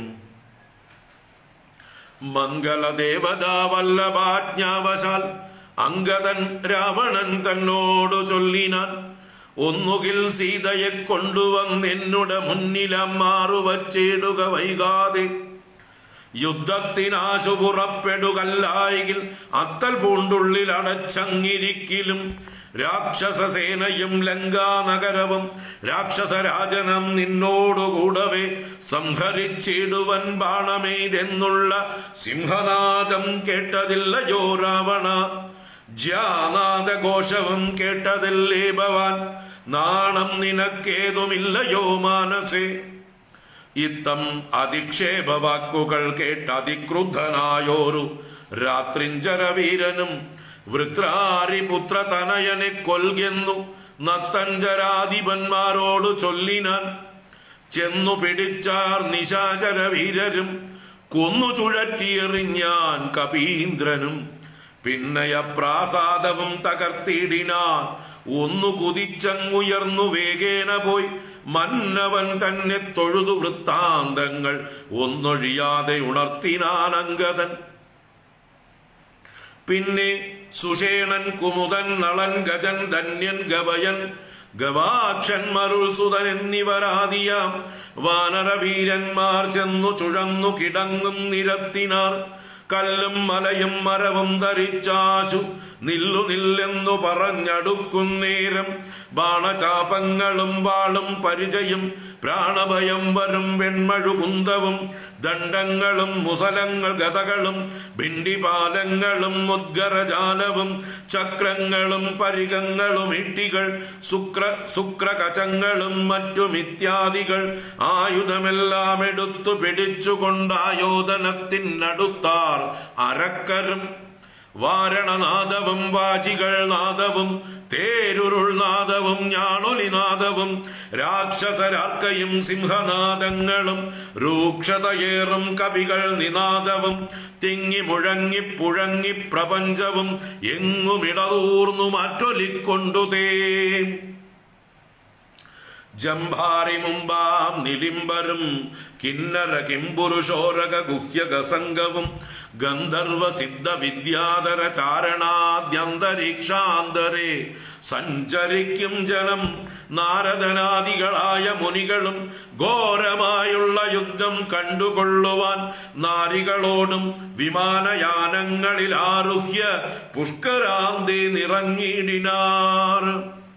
മംഗളദേവതാ വല്ലഭാജ്ഞാവശാൽ അങ്കദൻ രാവണൻ തന്നോടു ചൊല്ലിനാൻ ഒന്നുകിൽ സീതയെ കൊണ്ടുവന്നെന്നുടെ മുന്നിലമ്മാറു വച്ചിടുക വൈകാതെ യുദ്ധത്തിനാശു പുറപ്പെടുകല്ലായെങ്കിൽ അത്തൽ പൂണ്ടുള്ളിൽ അടച്ചങ്ങിരിക്കിലും രാക്ഷസസേനയും ലങ്കാനഗരവും രാക്ഷസരാജനം നിന്നോടുകൂടവേ സംഹരിച്ചിടുവൻ ബാണമെയ്തെന്നുള്ള സിംഹനാദം കേട്ടതില്ലയോ രാവണ ജ്യാനാദഘോഷവും കേട്ടതല്ലേ ഭവാൻ നാണം നിനക്കേതുമില്ലയോ മാനസേ ഇത്തം അധിക്ഷേപ വാക്കുകൾ കേട്ട് അതിക്രുദ്ധനായോരു രാത്രിഞ്ചരവീരനും വൃത്രാരിപുത്ര തനയനെ കൊൽകെന്നു നത്തഞ്ചരാധിപന്മാരോട് ചൊല്ലിനാൻ ചെന്നു പിടിച്ചാർ നിശാചര വീരരും കൊന്നു ചുഴറ്റിയെറിഞ്ഞാൻ കപീന്ദ്രനും പിന്നയ പ്രാസാദവും തകർത്തിടിനാൻ ഒന്നു കുതിച്ചങ്ങുയർന്നു വേഗേന പോയി മന്നവൻ തന്നെ തൊഴുതു വൃത്താന്തങ്ങൾ ഒന്നൊഴിയാതെ ഉണർത്തിനാൻ അങ്കദൻ പിന്നെ സുഷേണൻ കുമുദൻ നളൻ ഗജൻ ധന്യൻ ഗവയൻ ഗവാക്ഷൻ മരുൾസുതൻ എന്നിവരാദിയാം വാനരവീരന്മാർ ചെന്നു ചുഴന്നു കിടങ്ങും നിരത്തിനാർ കല്ലും മലയും മരവും ധരിച്ചാശു നില്ലു നില്ലെന്നു പറഞ്ഞടുക്കുന്നേരം ബാണചാപങ്ങളും വാളും പരിചയും പ്രാണഭയം വരും വെൺമഴുകുന്തവും ദണ്ഡങ്ങളും മുസലങ്ങൾ ഗതകളും ഭിണ്ടിപാലങ്ങളും മുദ്ഗരജാലവും ചക്രങ്ങളും പരികങ്ങളും ഇട്ടികൾ ശുക്ര ശുക്രകചങ്ങളും മറ്റുമിത്യാദികൾ ആയുധമെല്ലാം എടുത്തു പിടിച്ചുകൊണ്ടായോധനത്തിനടുത്താർ അരക്കരും വാരണനാദവും വാചികൾ നാദവും തേരുരുൾ നാദവും ഞാണൊലിനാദവും രാക്ഷസരാർക്കയും സിംഹനാദങ്ങളും രൂക്ഷതയേറും കവികൾ നിനാദവും തിങ്ങി മുഴങ്ങി പുഴങ്ങി പ്രപഞ്ചവും എങ്ങുമിടതൂർന്നു മാറ്റൊലിക്കൊണ്ടുതേ ജംഭാരി മുമ്പാം നിലിംബരും കിന്നര കിംപുരുഷോരക ഗുഹ്യക സംഘവും ഗന്ധർവ സിദ്ധ വിദ്യാധര ചാരണാദ്യന്തരീക്ഷാന്തരെ സഞ്ചരിക്കും ജനം നാരദനാദികളായ മുനികളും ഘോരമായുള്ള യുദ്ധം കണ്ടുകൊള്ളുവാൻ നാരികളോടും വിമാനയാനങ്ങളിൽ ആരുഹ്യ പുഷ്കരാന്തി നിറങ്ങിടിനാർ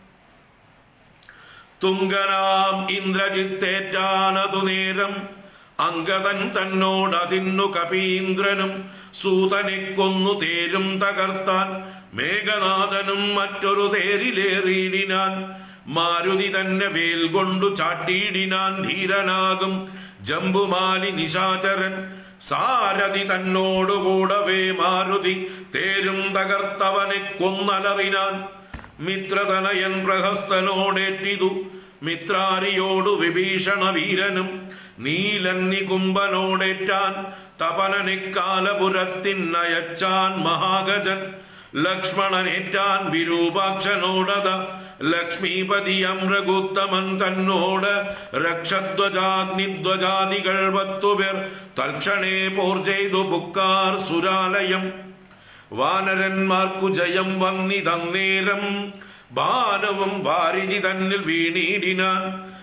തുങ്കനാം ഇന്ദ്രജിത്തേറ്റാനതു നേരം അങ്കദൻ തന്നോടതിന്നു കപീന്ദ്രനും സൂതനെ കൊന്നു തേരും തകർത്താൻ മേഘനാഥനും മറ്റൊരു തേരിലേറിയിടിനാൻ മാരുതി തന്നെ വേൽ കൊണ്ടു ചാട്ടിയിടിനാൻ ധീരനാകും ജംബുമാലി നിശാചരൻ സാരഥി തന്നോടുകൂടവേ മാരുതി തേരും തകർത്തവനെ കൊന്നലറിനാൻ മിത്രതനയൻ പ്രഹസ്തനോടേറ്റിതു മിത്രാരിയോടു വിഭീഷണ വീരനും നീലൻ നികുംബനോടേറ്റാൻ തപനനിക്കാലപുരത്തിനയച്ചാൻ മഹാഗജൻ ലക്ഷ്മണനേറ്റാൻ വിരൂപാക്ഷനോടത ലക്ഷ്മീപതി അമ്രഗുത്തമൻ തന്നോട് രക്ഷധ്വജാഗ്നിധ്വജാദികൾ പത്തുപേർ തൽക്ഷണേ പോർ ചെയ്തു പുക്കാർ സുരാലയം വാനരന്മാർക്കു ജയം വന്നിതന്നേരം ബാനവും ഭാരിതി തന്നിൽ വീണീടിനാൻ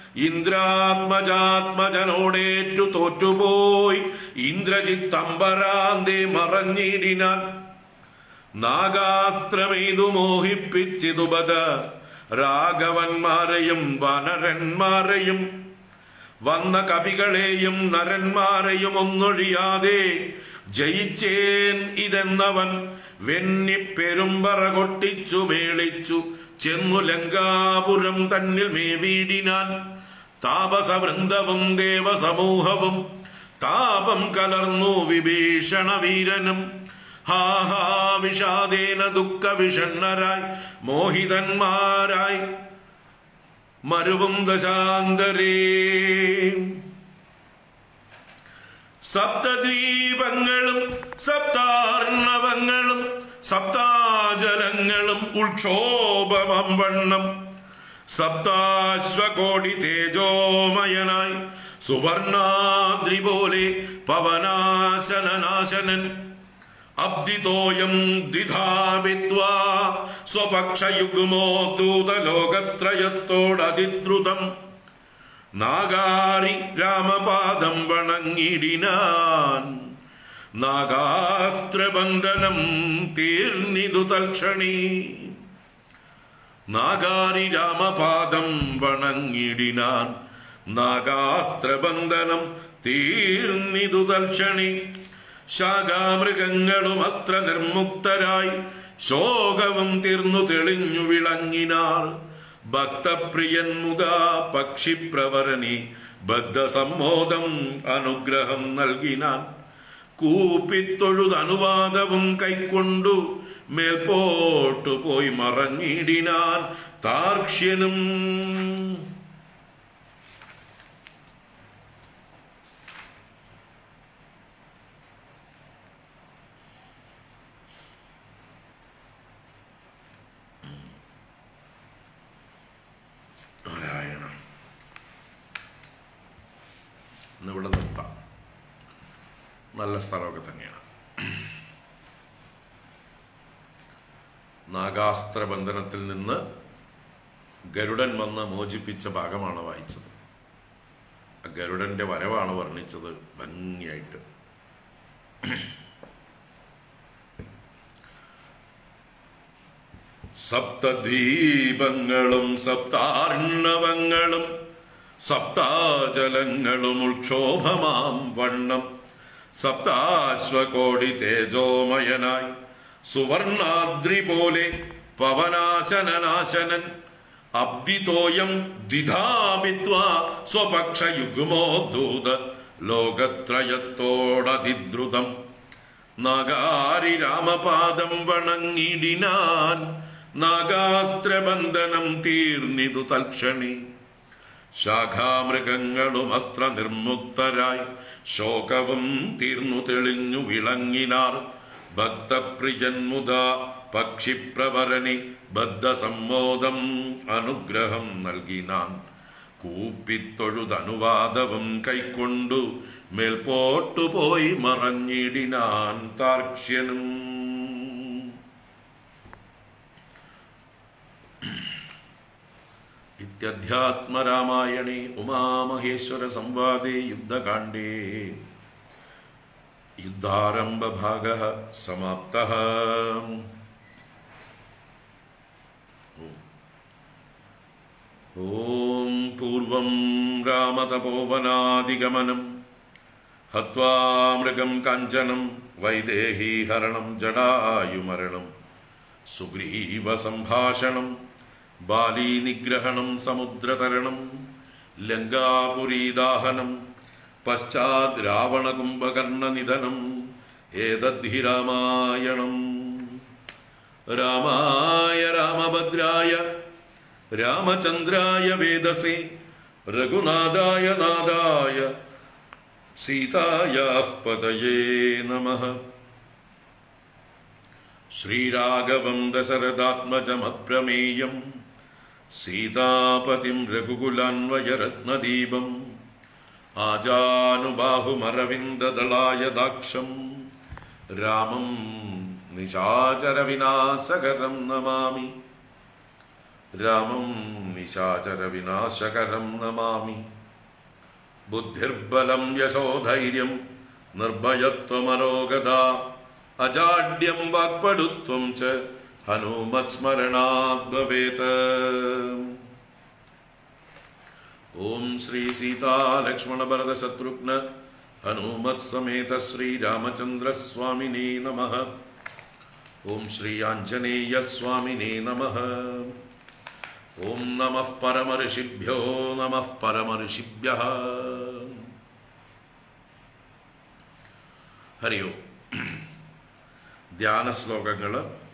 ഇന്ദ്രാത്മജാത്മജനോടേറ്റു തോറ്റുപോയി ഇന്ദ്രജിത്തമ്പരാന്തേ മറഞ്ഞിടിനാൻ നാഗാസ്ത്രമെയ്തു മോഹിപ്പിച്ചിതുപത രാഘവന്മാരെയും വനരന്മാരെയും വന്ന കവികളെയും നരന്മാരെയും ഒന്നൊഴിയാതെ ജയിച്ചേൻ ഇതെന്നവൻ വെന്നി പെരുമ്പറ കൊട്ടിച്ചു മേളിച്ചു ചെന്നു ലങ്കാപുരം തന്നിൽ മേവീടിനാൻ താപസവൃന്ദവും ദേവസമൂഹവും താപം കലർന്നു വിഭീഷണ വീരനും ഹാഹാ വിഷാദേന ദുഃഖ വിഷണ്ണരായി മോഹിതന്മാരായി മരുവും ദശാന്തരേ സപ്തദ്വീപങ്ങളും സപ്താർണവങ്ങളും സപ്താജലങ്ങളും ഉൾക്ഷോഭമം വണ്ണം സപ്താശ്വകോടി തേജോമയനായി സുവർണാദ്രി പോലെ പവനാശനനാശനൻ അബ്ദിതോയം ദ്വിധാപിത്വാ സ്വപക്ഷയുഗ്മോ ദൂതലോകത്രയത്തോടതിദ്രുതം നാഗാരി രാമപാദം വണങ്ങിടിനാൻ നാഗാസ്ത്രബന്ധനം തീർന്നിതു തൽക്ഷണി നാഗാരി രാമപാദം വണങ്ങിടിനാൻ നാഗാസ്ത്രബന്ധനം തീർന്നിതു തൽക്ഷണി ശാഖാമൃഗങ്ങളും അസ്ത്ര നിർമുക്തരായി ശോകവും തീർന്നു തെളിഞ്ഞു വിളങ്ങിനാർ ഭക്തപ്രിയൻ മുതാ പക്ഷിപ്രവരനി ബദ്ധസമ്മോദം അനുഗ്രഹം നൽകിനാൻ കൂപ്പിത്തൊഴുതനുവാദവും കൈക്കൊണ്ടു മേൽപോട്ടു പോയി മറഞ്ഞിടിനാൻ താർക്ഷ്യനും നാരായണ ഇന്നിവിടെ നിർത്താം നല്ല സ്ഥലമൊക്കെ തന്നെയാണ് നാഗാസ്ത്രബന്ധനത്തിൽ നിന്ന് ഗരുഡൻ വന്ന് മോചിപ്പിച്ച ഭാഗമാണ് വായിച്ചത് ആ ഗരുഡന്റെ വരവാണ് വർണ്ണിച്ചത് ഭംഗിയായിട്ട് സപ്തദീപങ്ങളും സപ്താർണവങ്ങളും സപ്താജലങ്ങളും ഉൾക്ഷോഭമാം വണ്ണം സപ്താശ്വകോടി തേജോമയനായി സുവർണാദ്രി പോലെ പവനാശനനാശനൻ അബ്ദിതോയം ദ്വിധാപിത്വ സ്വപക്ഷയുഗ്മോദ്ധൂത ലോകത്രയത്തോടതിദ്രുതം നഗാരി രാമപാദം വണങ്ങിടിനാൻ നാഗാസ്ത്രബന്ധനം തീർന്നിതു തൽക്ഷണി ശാഖാമൃഗങ്ങളും അസ്ത്ര നിർമുക്തരായി ശോകവും തീർന്നു തെളിഞ്ഞു വിളങ്ങിനാർ ഭക്തപ്രിയൻ മുത പക്ഷിപ്രവരനി ബദ്ധസമ്മോദം അനുഗ്രഹം നൽകിനാൻ കൂപ്പിത്തൊഴുതനുവാദവും കൈക്കൊണ്ടു മേൽപോട്ടു പോയി മറഞ്ഞിടിനാൻ താർക്ഷ്യനും ഇത്യധ്യാത്മരാമായണേ ഉമാമഹേശ്വര സംവാദേ യുദ്ധകാണ്ഡേ യുദ്ധാരംഭഭാഗ സമാപ്ത ഓം പൂർവം രാമതപോവനാദിഗമനം ഹത്വാ മൃഗം കാഞ്ചനം വൈദേഹീഹരണം ജടായുമരണം സുഗ്രീവ സംഭാഷണം ബാലീ നിഗ്രഹണം സമുദ്രതരണം ലങ്കാപുരീദാഹനം പശ്ചാത് രാവണകുംഭകർണനിധനം ഏതദ്ധി രാമായണം രാമായ രാമഭദ്രായ രാമചന്ദ്രായ വേദസേ രഘുനാഥായ നാഥായ സീതായാഃ പതയേ നമഃ ശ്രീരാഘവം ദശരഥാത്മജമപ്രമേയം സീതാപതിം രഘുകുലാന്വയരത്നദീപം ആജാനുബാഹുമരവിന്ദദളായ ദാക്ഷം രാമം നിശാചരവിനാശകരം നമാമി രാമം നിശാചരവിനാശകരം നമാമി ബുദ്ധിർബലം യശോധൈര്യം നിർഭയത്വമനോഗത അജാഡ്യം വാക്പടുത്വം ച ഹനുമത്സ്മരണാത് ഭവേത് ഓം ശ്രീ സീതാലക്ഷ്മണ ഭരത ശത്രുഘ്ന ഹനുമത് സമേത ശ്രീരാമചന്ദ്ര സ്വാമിനേ നമ ഓം ശ്രീ ആഞ്ജനേയ സ്വാമിനേ നമ ഓം നമ പരമഋഷിഭ്യോ നമ പരമഋഷിഭ്യ ഹരി ഓം ധ്യാന ശ്ലോകങ്ങൾ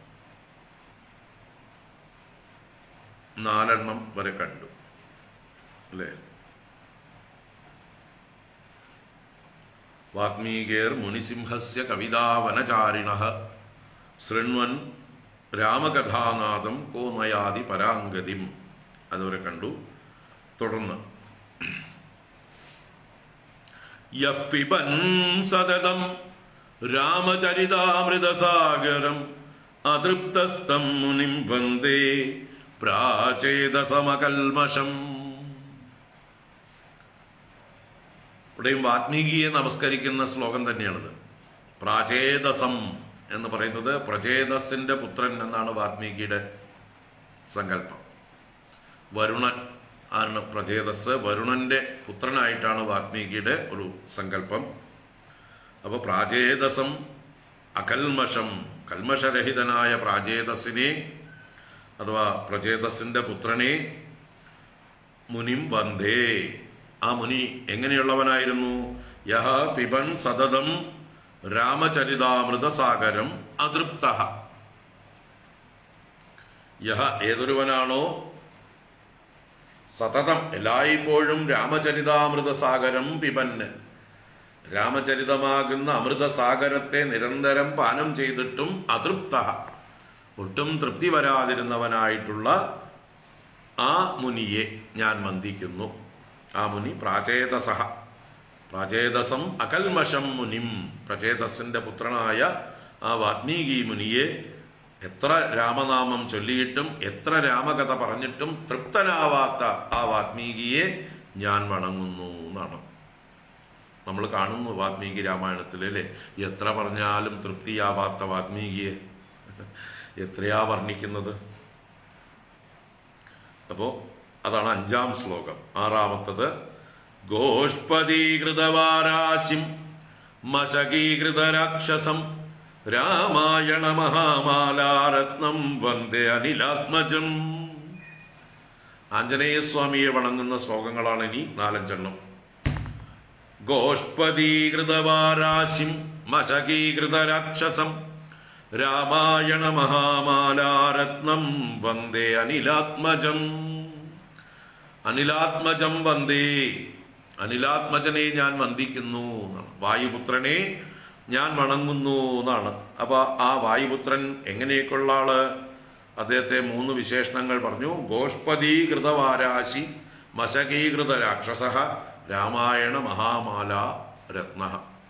നാലെണ്ണം വരെ കണ്ടു അല്ലേ വാത്മീകേർ മുനിസിംഹസ്യ കവിതാവനചാരിണ ശൃണ്വൻ രാമകഥാനാദം കോ നയാതി പരാങ്കതിം അതുവരെ കണ്ടു തുടർന്ന് യഃ പിബൻ സതതം രാമചരിതാമൃതസാഗരം അതൃപ്തസ്തം മുനിം വന്ദേ പ്രാചേതസമകൽമഷം ഇവിടെയും വാത്മീകിയെ നമസ്കരിക്കുന്ന ശ്ലോകം തന്നെയാണിത് പ്രാചേതസം എന്ന് പറയുന്നത് പ്രചേതസിന്റെ പുത്രൻ എന്നാണ് വാത്മീകിയുടെ സങ്കല്പം വരുണൻ ആണ് പ്രചേതസ് വരുണന്റെ പുത്രനായിട്ടാണ് വാത്മീകിയുടെ ഒരു സങ്കല്പം അപ്പോൾ പ്രാചേതസം അകൽമഷം കൽമഷരഹിതനായ പ്രാചേതസിനെ അഥവാ പ്രചേതസിന്റെ പുത്രനെ മുനിം വന്ദേ ആ മുനി എങ്ങനെയുള്ളവനായിരുന്നു യഹ പിബൻ സതതം രാമചരിതാമൃതസാഗരം അതൃപ്ത യഹ ഏതൊരുവനാണോ സതതം എല്ലായ്പ്പോഴും രാമചരിതാമൃതസാഗരം പിബന് രാമചരിതമാകുന്ന അമൃതസാഗരത്തെ നിരന്തരം പാനം ചെയ്തിട്ടും അതൃപ്ത ഒട്ടും തൃപ്തി വരാതിരുന്നവനായിട്ടുള്ള ആ മുനിയെ ഞാൻ വന്ദിക്കുന്നു ആ മുനി പ്രാചേതസഹ പ്രാചേതസം അകൽമഷം മുനിം പ്രചേതസിന്റെ പുത്രനായ ആ വാത്മീകി മുനിയെ എത്ര രാമനാമം ചൊല്ലിയിട്ടും എത്ര രാമകഥ പറഞ്ഞിട്ടും തൃപ്തനാവാത്ത ആ വാത്മീകിയെ ഞാൻ വണങ്ങുന്നു എന്നാണ് നമ്മൾ കാണുന്നു വാത്മീകി രാമായണത്തിൽ അല്ലേ എത്ര പറഞ്ഞാലും തൃപ്തിയാവാത്ത വാത്മീകിയെ എത്രയാ വർണ്ണിക്കുന്നത് അപ്പോ അതാണ് അഞ്ചാം ശ്ലോകം ആറാമത്തത് ഗോഷ്പദീകൃതവാരാശിം മശകീകൃതരാക്ഷസം രാമായണ മഹാമാലാരത്നം വന്ദേ അനിലാത്മജം ആഞ്ജനേയസ്വാമിയെ വണങ്ങുന്ന ശ്ലോകങ്ങളാണ് ഇനി നാലഞ്ചെണ്ണം ഗോഷ്പദീകൃതവാരാശിം മശകീകൃതരാക്ഷസം രാമായണ മഹാമാലാരത്നം വന്ദേ അനിലാത്മജം അനിലാത്മജം വന്ദേ അനിലാത്മജനെ ഞാൻ വന്ദിക്കുന്നു എന്നാണ് വായുപുത്രനെ ഞാൻ വണങ്ങുന്നു എന്നാണ് അപ്പൊ ആ വായുപുത്രൻ എങ്ങനെയൊക്കെയുള്ള ആള് അദ്ദേഹത്തെ മൂന്ന് വിശേഷണങ്ങൾ പറഞ്ഞു ഗോഷ്പദീകൃതവാരാശി മശകീകൃത രാക്ഷസ രാമായണ മഹാമാല രത്ന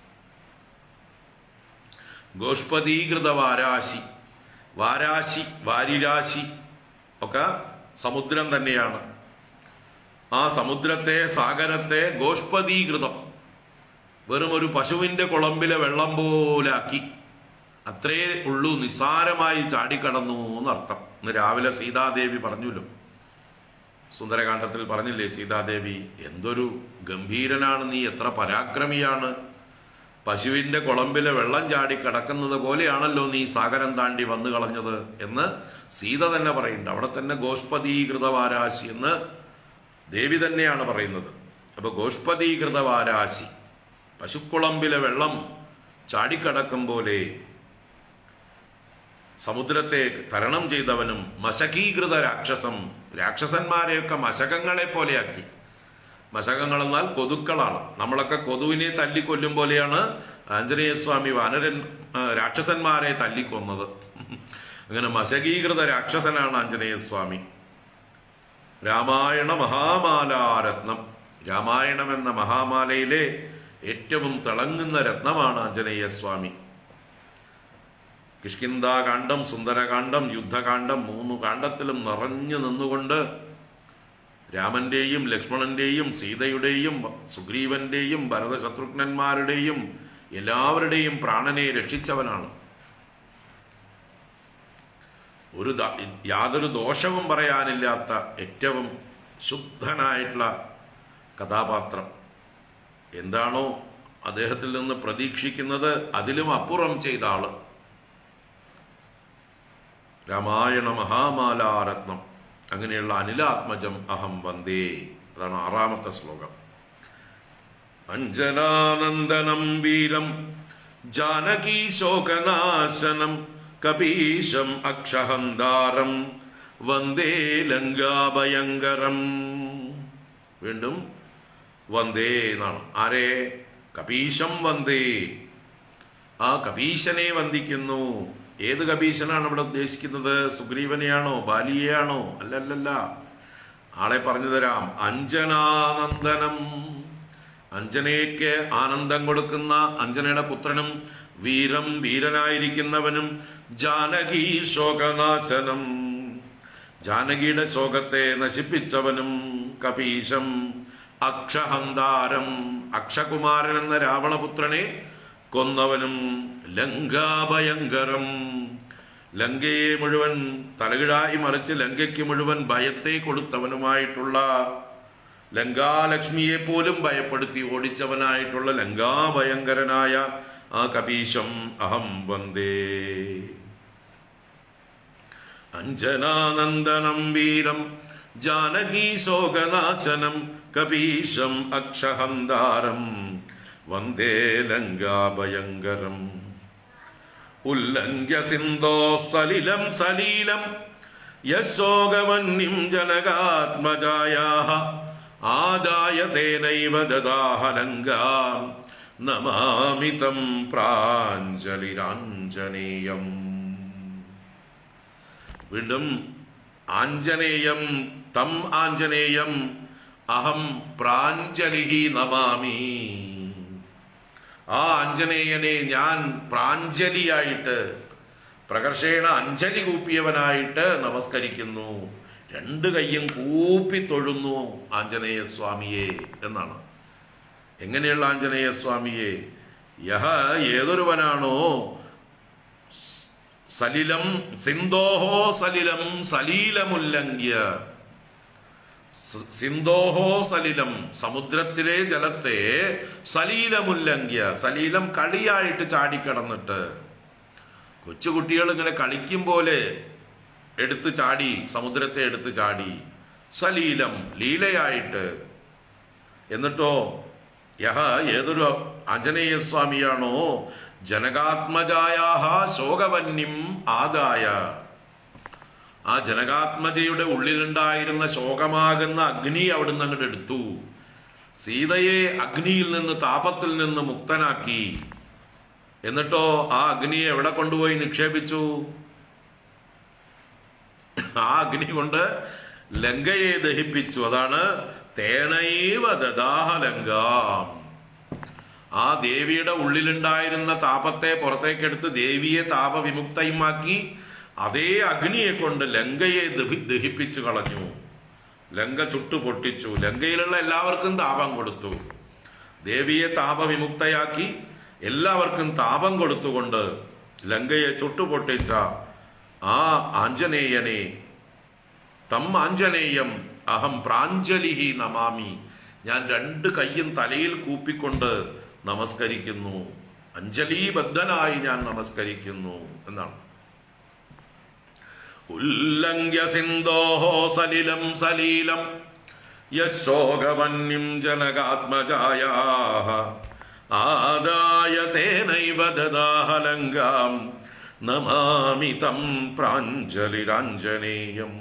ഗോഷ്പദീകൃത വാരാശി വാരാശി വാരിരാശി ഒക്കെ സമുദ്രം തന്നെയാണ് ആ സമുദ്രത്തെ സാഗരത്തെ ഗോഷ്പദീകൃതം വെറും ഒരു പശുവിന്റെ കുളമ്പിലെ വെള്ളം പോലാക്കി അത്രേ ഉള്ളൂ നിസ്സാരമായി ചാടിക്കടന്നു എന്നർത്ഥം ഇന്ന് രാവിലെ സീതാദേവി പറഞ്ഞല്ലോ സുന്ദരകാന്ഡത്തിൽ പറഞ്ഞില്ലേ സീതാദേവി എന്തൊരു ഗംഭീരനാണ് നീ എത്ര പരാക്രമിയാണ് പശുവിന്റെ കുളമ്പിലെ വെള്ളം ചാടി കിടക്കുന്നത് പോലെയാണല്ലോ നീ സാഗരം താണ്ടി വന്നു കളഞ്ഞത് എന്ന് സീത തന്നെ പറയുന്നുണ്ട് അവിടെ തന്നെ ഗോഷ്പദീകൃതവാരാശി എന്ന് ദേവി തന്നെയാണ് പറയുന്നത് അപ്പൊ ഗോഷ്പദീകൃതവാരാശി പശുക്കുളമ്പിലെ വെള്ളം ചാടിക്കടക്കും പോലെ സമുദ്രത്തെ തരണം ചെയ്തവനും മശകീകൃത രാക്ഷസം രാക്ഷസന്മാരെയൊക്കെ മശകങ്ങളെ പോലെയാക്കി മശകങ്ങൾ എന്നാൽ കൊതുക്കളാണ് നമ്മളൊക്കെ കൊതുവിനെ തല്ലിക്കൊല്ലും പോലെയാണ് ആഞ്ജനേയസ്വാമി വാനരൻ ആ, രാക്ഷസന്മാരെ തല്ലിക്കൊന്നത് അങ്ങനെ മശകീകൃത രാക്ഷസനാണ് ആഞ്ജനേയസ്വാമി രാമായണ മഹാമാലാരത്നം രാമായണം എന്ന മഹാമാലയിലെ ഏറ്റവും തിളങ്ങുന്ന രത്നമാണ് ആഞ്ജനേയസ്വാമി കിഷ്കിന്താകാന്ഡം സുന്ദരകാന്ഡം യുദ്ധകാന്ഡം മൂന്ന് കാണ്ഡത്തിലും നിറഞ്ഞു നിന്നുകൊണ്ട് രാമന്റെയും ലക്ഷ്മണന്റെയും സീതയുടെയും സുഗ്രീവന്റെയും ഭരതശത്രുഘ്നന്മാരുടെയും എല്ലാവരുടെയും പ്രാണനെ രക്ഷിച്ചവനാണ് ഒരു ദ- യാതൊരു ദോഷവും പറയാനില്ലാത്ത ഏറ്റവും ശുദ്ധനായിട്ടുള്ള കഥാപാത്രം എന്താണോ അദ്ദേഹത്തിൽ നിന്ന് പ്രതീക്ഷിക്കുന്നത് അതിലും അപ്പുറം ചെയ്ത ആള് രാമായണ മഹാമാലാരത്നം അങ്ങനെയുള്ള അനിലാത്മജം അഹം വന്ദേ അതാണ് ആറാമത്തെ ശ്ലോകം അഞ്ജനാനന്ദനം വീരം ജാനകീ ശോകനാശനം കപീശം അക്ഷഹന്താരം വന്ദേ ലങ്കാഭയങ്കരം വീണ്ടും വന്ദേ എന്നാണ് ആരെ കപീശം വന്ദേ ആ കപീശനെ വന്ദിക്കുന്നു ഏത് കപീശനാണ് ഇവിടെ ഉദ്ദേശിക്കുന്നത് സുഗ്രീവനെയാണോ ബാലിയെയാണോ അല്ലല്ലല്ല ആളെ പറഞ്ഞു തരാം അഞ്ജനാനന്ദനം അഞ്ജനയ്ക്ക് ആനന്ദം കൊടുക്കുന്ന അഞ്ജനയുടെ പുത്രനും വീരം വീരനായിരിക്കുന്നവനും ജാനകി ശോകനാശനം ജാനകിയുടെ ശോകത്തെ നശിപ്പിച്ചവനും കപീശം അക്ഷഹന്താരം അക്ഷകുമാരൻ എന്ന രാവണപുത്രനെ കൊന്നവനും ലങ്കാഭയങ്കരം ലങ്കയെ മുഴുവൻ തലകിഴായി മറിച്ച് ലങ്കയ്ക്ക് മുഴുവൻ ഭയത്തെ കൊടുത്തവനുമായിട്ടുള്ള ലങ്കാലക്ഷ്മിയെ പോലും ഭയപ്പെടുത്തി ഓടിച്ചവനായിട്ടുള്ള ലങ്കാഭയങ്കരനായ ആ കപീശം അഹം വന്ദേ അഞ്ജനാനന്ദനം വീരം ജാനകീ ശോകനാശനം കപീശം അക്ഷഹന്താരം വന്ദേ ലങ്കാഭയങ്കരം ഉല്ലംഘ്യ സിന്ധോ സലിലം സലീലം യശോകവന്യം ജനകാത്മജായാ ആദായ തേനൈവ ദദാഹ ലങ്കാം നമാമിതം പ്രാഞ്ജലിരാഞ്ജനേയം വീണ്ടും ആഞ്ജനേയം തം ആഞ്ജനേയം അഹം പ്രാഞ്ജലിഹി നമാമി ആ ആഞ്ജനേയനെ ഞാൻ പ്രാഞ്ജലിയായിട്ട് പ്രകർഷേണ അഞ്ജലി കൂപ്പിയവനായിട്ട് നമസ്കരിക്കുന്നു രണ്ട് കയ്യും കൂപ്പി തൊഴുന്നു ആഞ്ജനേയ സ്വാമിയെ എന്നാണ് എങ്ങനെയുള്ള ആഞ്ജനേയ സ്വാമിയെ യഹ ഏതൊരുവനാണോ സലിലം സിന്ധോഹോ സലിലം സലീലമുല്ലംഘ്യ സ- സിന്ധോഹോ സലിലം സമുദ്രത്തിലെ ജലത്തെ സലീലമുല്ലംഘ്യ സലീലം കളിയായിട്ട് ചാടിക്കിടന്നിട്ട് കൊച്ചുകുട്ടികൾ ഇങ്ങനെ കളിക്കും പോലെ എടുത്ത് ചാടി സമുദ്രത്തെ എടുത്ത് ചാടി സലീലം ലീലയായിട്ട് എന്നിട്ടോ യഹ ഏതൊരു ആഞ്ജനേയ സ്വാമിയാണോ ജനകാത്മജായാഹ ശോകവന്യം ആദായ ആ ജനകാത്മജയുടെ ഉള്ളിലുണ്ടായിരുന്ന ശോകമാകുന്ന അഗ്നി അവിടുന്ന് അങ്ങോട്ട് എടുത്തു സീതയെ അഗ്നിയിൽ നിന്ന് താപത്തിൽ നിന്ന് മുക്തനാക്കി എന്നിട്ടോ ആ അഗ്നിയെ എവിടെ കൊണ്ടുപോയി നിക്ഷേപിച്ചു ആ അഗ്നി കൊണ്ട് ലങ്കയെ ദഹിപ്പിച്ചു അതാണ് തേനൈവ ദദാഹ ലങ്കാം ആ ദേവിയുടെ ഉള്ളിലുണ്ടായിരുന്ന താപത്തെ പുറത്തേക്കെടുത്ത് ദേവിയെ താപവിമുക്തയുമാക്കി അതേ അഗ്നിയെ കൊണ്ട് ലങ്കയെ ദഹി- ദഹിപ്പിച്ചു കളഞ്ഞു ലങ്ക ചുട്ടു പൊട്ടിച്ചു ലങ്കയിലുള്ള എല്ലാവർക്കും താപം കൊടുത്തു ദേവിയെ താപവിമുക്തയാക്കി എല്ലാവർക്കും താപം കൊടുത്തുകൊണ്ട് ലങ്കയെ ചുട്ടുപൊട്ടിച്ച ആ ആഞ്ജനേയനെ തം ആഞ്ജനേയം അഹം പ്രാഞ്ജലിഹി നമാമി ഞാൻ രണ്ട് കയ്യും തലയിൽ കൂപ്പിക്കൊണ്ട് നമസ്കരിക്കുന്നു അഞ്ജലീബദ്ധനായി ഞാൻ നമസ്കരിക്കുന്നു എന്നാണ് ഉല്ലംഘ്യ സിന്ധോഹോ സലിലം സലീലം യശോകവന്യം ജനകാത്മജായ ആദായ തേനൈവ ദദാഹലങ്കാം നമാമി തം പ്രാഞ്ജലിരാഞ്ജനേയം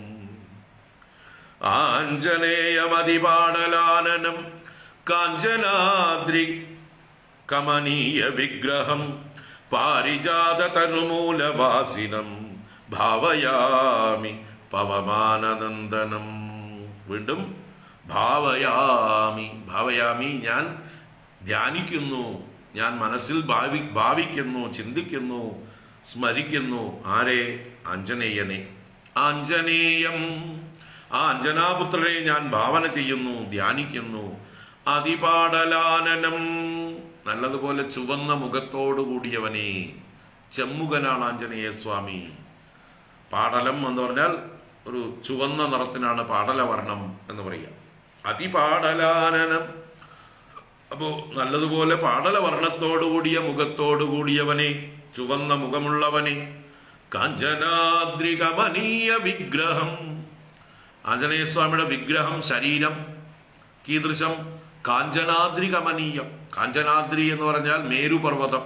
ആഞ്ജനേയമതിപാടലാനനം കാഞ്ചനാദ്രി കമനീയ വിഗ്രഹം പാരിജാത തരുമൂലവാസിനം ഭാവയാമി പവമാനനന്ദനം വീണ്ടും ഭാവയാമി ഭാവയാമി ഞാൻ ധ്യാനിക്കുന്നു ഞാൻ മനസ്സിൽ ഭാവി ഭാവിക്കുന്നു ചിന്തിക്കുന്നു സ്മരിക്കുന്നു ആരെ ആഞ്ജനേയനെ ആഞ്ജനേയം ആ അഞ്ജനാപുത്രനെ ഞാൻ ഭാവന ചെയ്യുന്നു ധ്യാനിക്കുന്നു അതിപാടലാനനം നല്ലതുപോലെ ചുവന്ന മുഖത്തോടു കൂടിയവനെ ചെമ്മുകനാണ് ആഞ്ജനേയ സ്വാമി പാടലം എന്ന് പറഞ്ഞാൽ ഒരു ചുവന്ന നിറത്തിനാണ് പാടലവർണം എന്ന് പറയുക അതിപാടലാനനം അപ്പോ നല്ലതുപോലെ പാടലവർണ്ണത്തോടു കൂടിയ മുഖത്തോടു കൂടിയവനെ ചുവന്ന മുഖമുള്ളവനെ കാഞ്ചനാദ്രികമനീയ വിഗ്രഹം ആഞ്ജനേയസ്വാമിയുടെ വിഗ്രഹം ശരീരം കീദൃശം കാഞ്ചനാദ്രി കമനീയം കാഞ്ചനാദ്രി എന്ന് പറഞ്ഞാൽ മേരുപർവ്വതം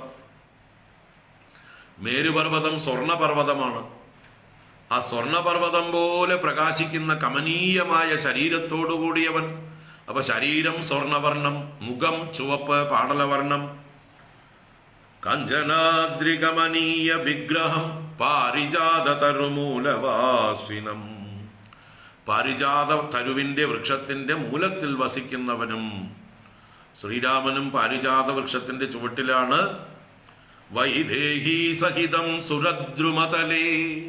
മേരുപർവ്വതം സ്വർണപർവ്വതമാണ് ആ സ്വർണപർവ്വതം പോലെ പ്രകാശിക്കുന്ന കമനീയമായ ശരീരത്തോടു കൂടിയവൻ അപ്പൊ ശരീരം സ്വർണവർണം മുഖം ചുവപ്പ് പാടലവർണം കഞ്ചനാദ്രികമനീയ വിഗ്രഹം പാരിജാത തരുമൂലവാസിനം പാരിജാത തരുവിന്റെ വൃക്ഷത്തിന്റെ മൂലത്തിൽ വസിക്കുന്നവനും ശ്രീരാമനും പാരിജാത വൃക്ഷത്തിന്റെ ചുവട്ടിലാണ് വൈദേഹി സഹിതം സുരദ്രുമതലേ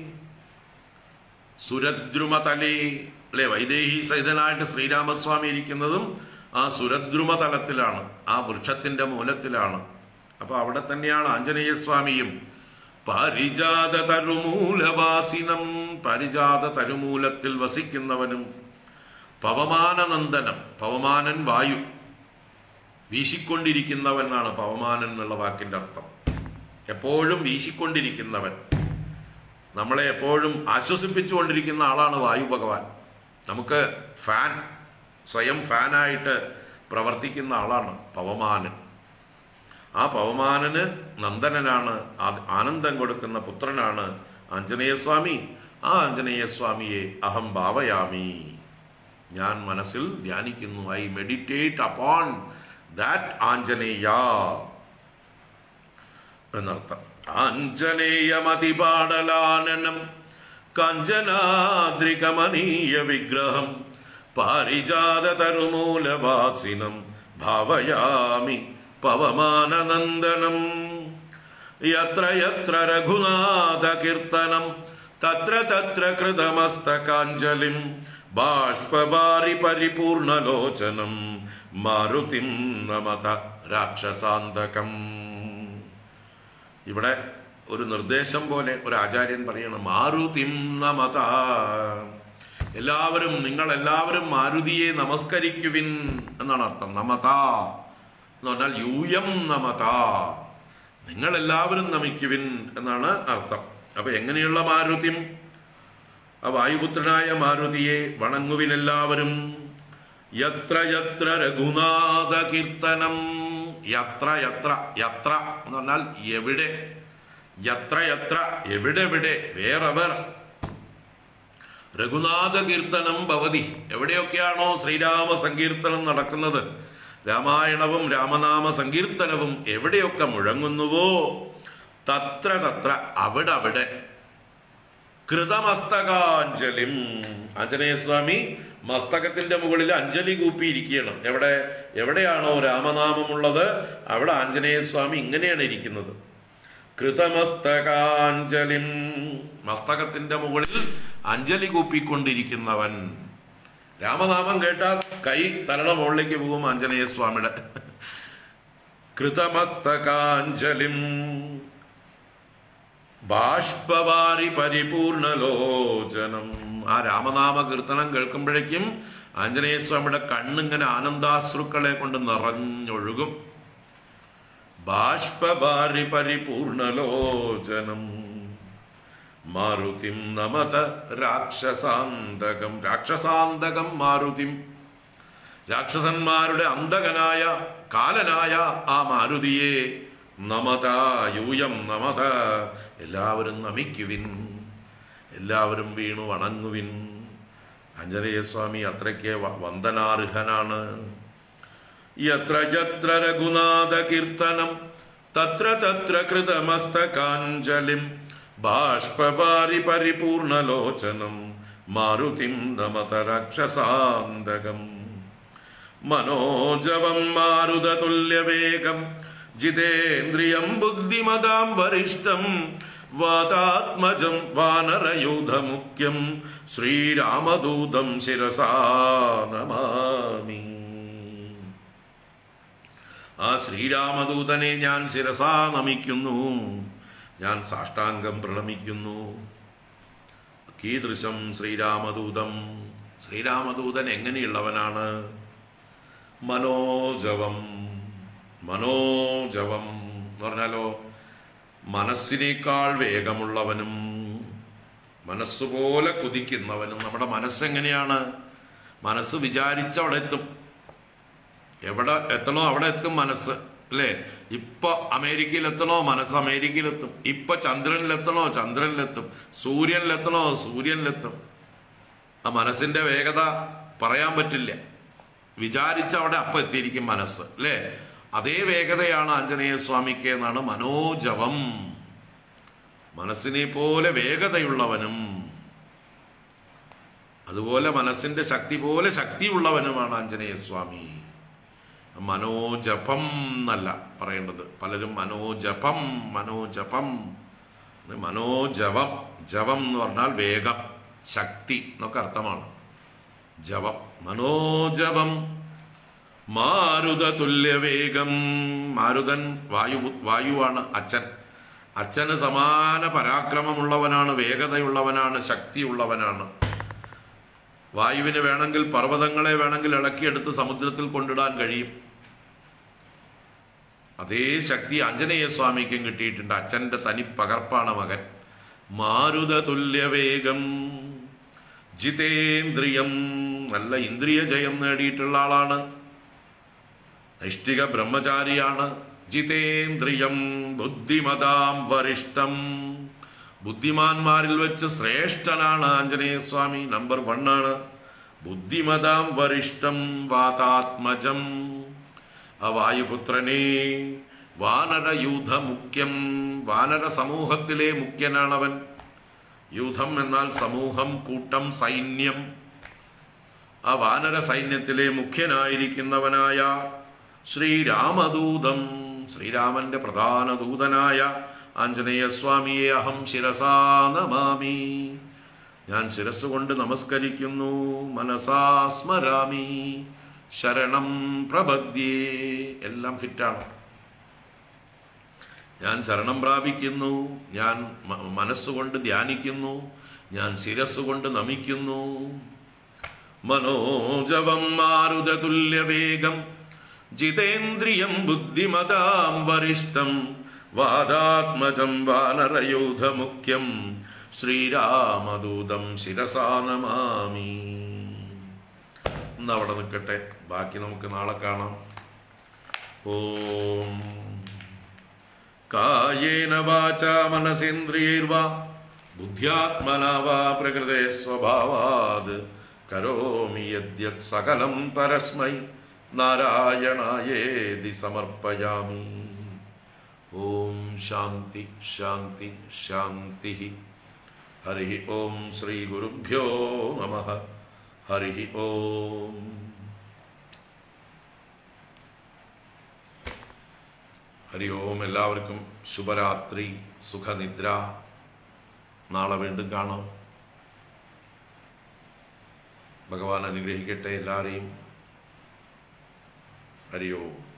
സുരദ്രുമതലേ അല്ലെ വൈദേഹി സഹിതനായിട്ട് ശ്രീരാമസ്വാമി ഇരിക്കുന്നതും ആ സുരദ്രുമ തലത്തിലാണ് ആ വൃക്ഷത്തിന്റെ മൂലത്തിലാണ് അപ്പൊ അവിടെ തന്നെയാണ് ആഞ്ജനേയ സ്വാമിയും പാരിജാത തരുമൂലവാസിനം പാരിജാത തരുമൂലത്തിൽ വസിക്കുന്നവനും പവമാനനന്ദനം പവമാനൻ വായു വീശിക്കൊണ്ടിരിക്കുന്നവനാണ് പവമാനൻ എന്നുള്ള വാക്കിന്റെ അർത്ഥം എപ്പോഴും വീശിക്കൊണ്ടിരിക്കുന്നവൻ നമ്മളെ എപ്പോഴും ആശ്വസിപ്പിച്ചുകൊണ്ടിരിക്കുന്ന ആളാണ് വായു ഭഗവാൻ നമുക്ക് ഫാൻ സ്വയം ഫാനായിട്ട് പ്രവർത്തിക്കുന്ന ആളാണ് പവമാനൻ ആ പവമാനന് നന്ദനനാണ് ആ- ആനന്ദം കൊടുക്കുന്ന പുത്രനാണ് ആഞ്ജനേയസ്വാമി ആ ആഞ്ജനേയസ്വാമിയെ അഹം ഭാവയാമി ഞാൻ മനസ്സിൽ ധ്യാനിക്കുന്നു I meditate upon that Anjaneya എന്നർത്ഥം ആഞ്ജനേയമതിപാടലാനനം കാഞ്ചനാദ്രികമനീയ വിഗ്രഹം പാരിജാത തരുമൂലവാസിനം ഭാവയാമി പവമാനനന്ദനം യത്ര യത്ര രഘുനാഥ കീർത്തനം തത്ര തത്ര കൃതമസ്തകാഞ്ജലിം ബാഷ്പവാരി പരിപൂർണലോചനം മാരുതിം നമത രാക്ഷസാന്തകം ഇവിടെ ഒരു നിർദ്ദേശം പോലെ ഒരു ആചാര്യൻ പറയണം മാരുതിം നമത എല്ലാവരും നിങ്ങൾ എല്ലാവരും മാരുതിയെ നമസ്കരിക്കുവിൻ എന്നാണ് അർത്ഥം നമത എന്ന് പറഞ്ഞാൽ യൂയം നമത നിങ്ങൾ എല്ലാവരും നമിക്കുവിൻ എന്നാണ് അർത്ഥം അപ്പൊ എങ്ങനെയുള്ള മാരുതിം ആ വായുപുത്രനായ മാരുതിയെ വണങ്ങുവിൻ എല്ലാവരും യത്ര യത്ര രഘുനാഥ കീർത്തനം യത്ര യത്ര യത്ര എന്ന് പറഞ്ഞാൽ എവിടെ യത്ര യത്ര എവിടെ എവിടെ വേറെവർ രഘുനാഥ കീർത്തനം ഭവതി എവിടെയൊക്കെയാണോ ശ്രീരാമ സങ്കീർത്തനം നടക്കുന്നത് രാമായണവും രാമനാമ സങ്കീർത്തനവും എവിടെയൊക്കെ മുഴങ്ങുന്നുവോ തത്ര തത്ര അവിടെ അവിടെ കൃതമസ്തകാഞ്ജലിം ആഞ്ജനേയസ്വാമി മസ്തകത്തിന്റെ മുകളിൽ അഞ്ജലി കൂപ്പിയിരിക്കുകയാണ് എവിടെ എവിടെയാണോ രാമനാമമുള്ളത് അവിടെ ആഞ്ജനേയസ്വാമി ഇങ്ങനെയാണ് ഇരിക്കുന്നത് കൃതമസ്തകാഞ്ജലിം മസ്തകത്തിന്റെ മുകളിൽ അഞ്ജലി കൂപ്പിക്കൊണ്ടിരിക്കുന്നവൻ രാമനാമം കേട്ടാൽ കൈ തലയുടെ മുകളിലേക്ക് പോകും ആഞ്ജനേയസ്വാമിയുടെ കൃതമസ്തകാഞ്ജലിം ബാഷ്പവാരി പരിപൂർണലോചനം ആ രാമനാമ കീർത്തനം കേൾക്കുമ്പോഴേക്കും ആഞ്ജനേയ സ്വാമിയുടെ കണ്ണിങ്ങനെ ആനന്ദാശ്രുക്കളെ കൊണ്ട് നിറഞ്ഞൊഴുകും ബാഷ്പവാരി പരിപൂർണലോചനം മാരുതിം നമത രാക്ഷസാന്തകം രാക്ഷസാന്തകം മാരുതിം രാക്ഷസന്മാരുടെ അന്തകനായ കാലനായ ആ മാരുതിയെ നമത യൂയം നമത എല്ലാവരും നമിക്കുവിൻ എല്ലാവരും വീണു വണങ്ങുവിൻ ആഞ്ജനേയസ്വാമി അത്രയ്ക്ക് വ- വന്ദനാർഹനാണ് യത്ര യത്ര രഘുനാഥ കീർത്തനം തത്ര തത്ര കൃതമസ്തകാഞ്ജലിം ബാഷ്പവാരി പരിപൂർണലോചനം മാരുതിം നമത രാക്ഷസാന്തകം മനോജവം മാരുതതുല്യവേഗം ജിതേന്ദ്രിയം ബുദ്ധിമതാം വരിഷ്ടം വാതാത്മജം വാനരയൂഥമുഖ്യം ശ്രീരാമദൂതം ശിരസാ നമാമി ആ ശ്രീരാമദൂതനെ ഞാൻ ശിരസാ നമിക്കുന്നു ഞാൻ സാഷ്ടാംഗം പ്രണമിക്കുന്നു കീദൃശം ശ്രീരാമദൂതം ശ്രീരാമദൂതൻ എങ്ങനെയുള്ളവനാണ് മനോജവം മനോജവം എന്ന് പറഞ്ഞാലോ മനസ്സിനേക്കാൾ വേഗമുള്ളവനും മനസ്സുപോലെ കുതിക്കുന്നവനും നമ്മുടെ മനസ്സെങ്ങനെയാണ് മനസ്സ് വിചാരിച്ച അവിടെ എത്തും എവിടെ എത്തണോ അവിടെ എത്തും മനസ്സ് അല്ലേ ഇപ്പൊ അമേരിക്കയിൽ എത്തണോ മനസ്സ് അമേരിക്കയിലെത്തും ഇപ്പൊ ചന്ദ്രനിലെത്തണോ ചന്ദ്രനിലെത്തും സൂര്യനിലെത്തണോ സൂര്യനിലെത്തും ആ മനസ്സിന്റെ വേഗത പറയാൻ പറ്റില്ല വിചാരിച്ച അവിടെ അപ്പം എത്തിയിരിക്കും മനസ്സ് അല്ലേ അതേ വേഗതയാണ് ആഞ്ജനേയ സ്വാമിക്ക് എന്നാണ് മനോജവം മനസ്സിനെ പോലെ വേഗതയുള്ളവനും അതുപോലെ മനസ്സിന്റെ ശക്തി പോലെ ശക്തിയുള്ളവനുമാണ് ആഞ്ജനേയ സ്വാമി മനോജപം എന്നല്ല പറയേണ്ടത് പലരും മനോജപം മനോജപം മനോജവം ജവം എന്ന് പറഞ്ഞാൽ വേഗം ശക്തി എന്നൊക്കെ അർത്ഥമാണ് ജവം മനോജവം മാരുത തുല്യവേഗം മാരുതൻ വായു വായുവാണ് അച്ഛൻ അച്ഛന് സമാന പരാക്രമമുള്ളവനാണ് വേഗതയുള്ളവനാണ് ശക്തിയുള്ളവനാണ് വായുവിന് വേണമെങ്കിൽ പർവ്വതങ്ങളെ വേണമെങ്കിൽ ഇളക്കിയെടുത്ത് സമുദ്രത്തിൽ കൊണ്ടിടാൻ കഴിയും അതേ ശക്തി ആഞ്ജനേയ സ്വാമിക്കും കിട്ടിയിട്ടുണ്ട് അച്ഛന്റെ തനി പകർപ്പാണ് മകൻ മാരുത തുല്യവേഗം ജിതേന്ദ്രിയം നല്ല ഇന്ദ്രിയ ജയം നേടിയിട്ടുള്ള ആളാണ് നൈഷ്ഠിക ബ്രഹ്മചാരിയാണ് ജിതേന്ദ്രിയം ബുദ്ധിമതാം വരിഷ്ടം ബുദ്ധിമാന്മാരിൽ വെച്ച് ശ്രേഷ്ഠനാണ് ആഞ്ജനേയ സ്വാമി നമ്പർ വൺ ആണ് ബുദ്ധിമതാം വരിഷ്ടം വാതാത്മജം ആ വായുപുത്രനെ വാനര യൂഥ മുഖ്യം വാനര സമൂഹത്തിലെ മുഖ്യനാണവൻ യൂഥം എന്നാൽ സമൂഹം കൂട്ടം സൈന്യം ആ വാനര സൈന്യത്തിലെ മുഖ്യനായിരിക്കുന്നവനായ ശ്രീരാമദൂതം ശ്രീരാമന്റെ പ്രധാന ദൂതനായ ആഞ്ജനേയ സ്വാമിയെ അഹം ശിരസാ നമാമി ഞാൻ ശിരസ്സുകൊണ്ട് നമസ്കരിക്കുന്നു മനസാ സ്മരാമി ശരണം പ്രപദ്യേ എല്ലാം ഫിറ്റാണ് ഞാൻ ശരണം പ്രാപിക്കുന്നു ഞാൻ മ- മനസ്സുകൊണ്ട് ധ്യാനിക്കുന്നു ഞാൻ ശിരസ്സുകൊണ്ട് നമിക്കുന്നു മനോജവം മാരുതതുല്യവേഗം ജിതേന്ദ്രിയം ബുദ്ധിമതാം വരിഷ്ടം വാദാത്മജം വാനരയൂഥമുഖ്യം ശ്രീരാമദൂതം ശിരസാ നമാമി ഇന്ന് അവിടെ നിൽക്കട്ടെ ബാക്കി നമുക്ക് നാളെ കാണാം ഓം കായേന വാച മനസേന്ദ്രിയൈർവാ ബുദ്ധ്യാത്മനാ വാ പ്രകൃതേ സ്വഭാവാത് കരോമി യദ്യത് സകലം പരസ്മൈ നാരായണായേതി സമർപ്പയാമി ഓം ശാന്തി ശാന്തി ശാന്തി ഹരി ഓം ശ്രീ ഗുരുഭ്യോ നമ ഹരി ഓം ഹരി ഓം എല്ലാവർക്കും ശുഭരാത്രി സുഖനിദ്ര നാളെ വീണ്ടും കാണാം ഭഗവാൻ അനുഗ്രഹിക്കട്ടെ എല്ലാവരെയും ഹരി ഓം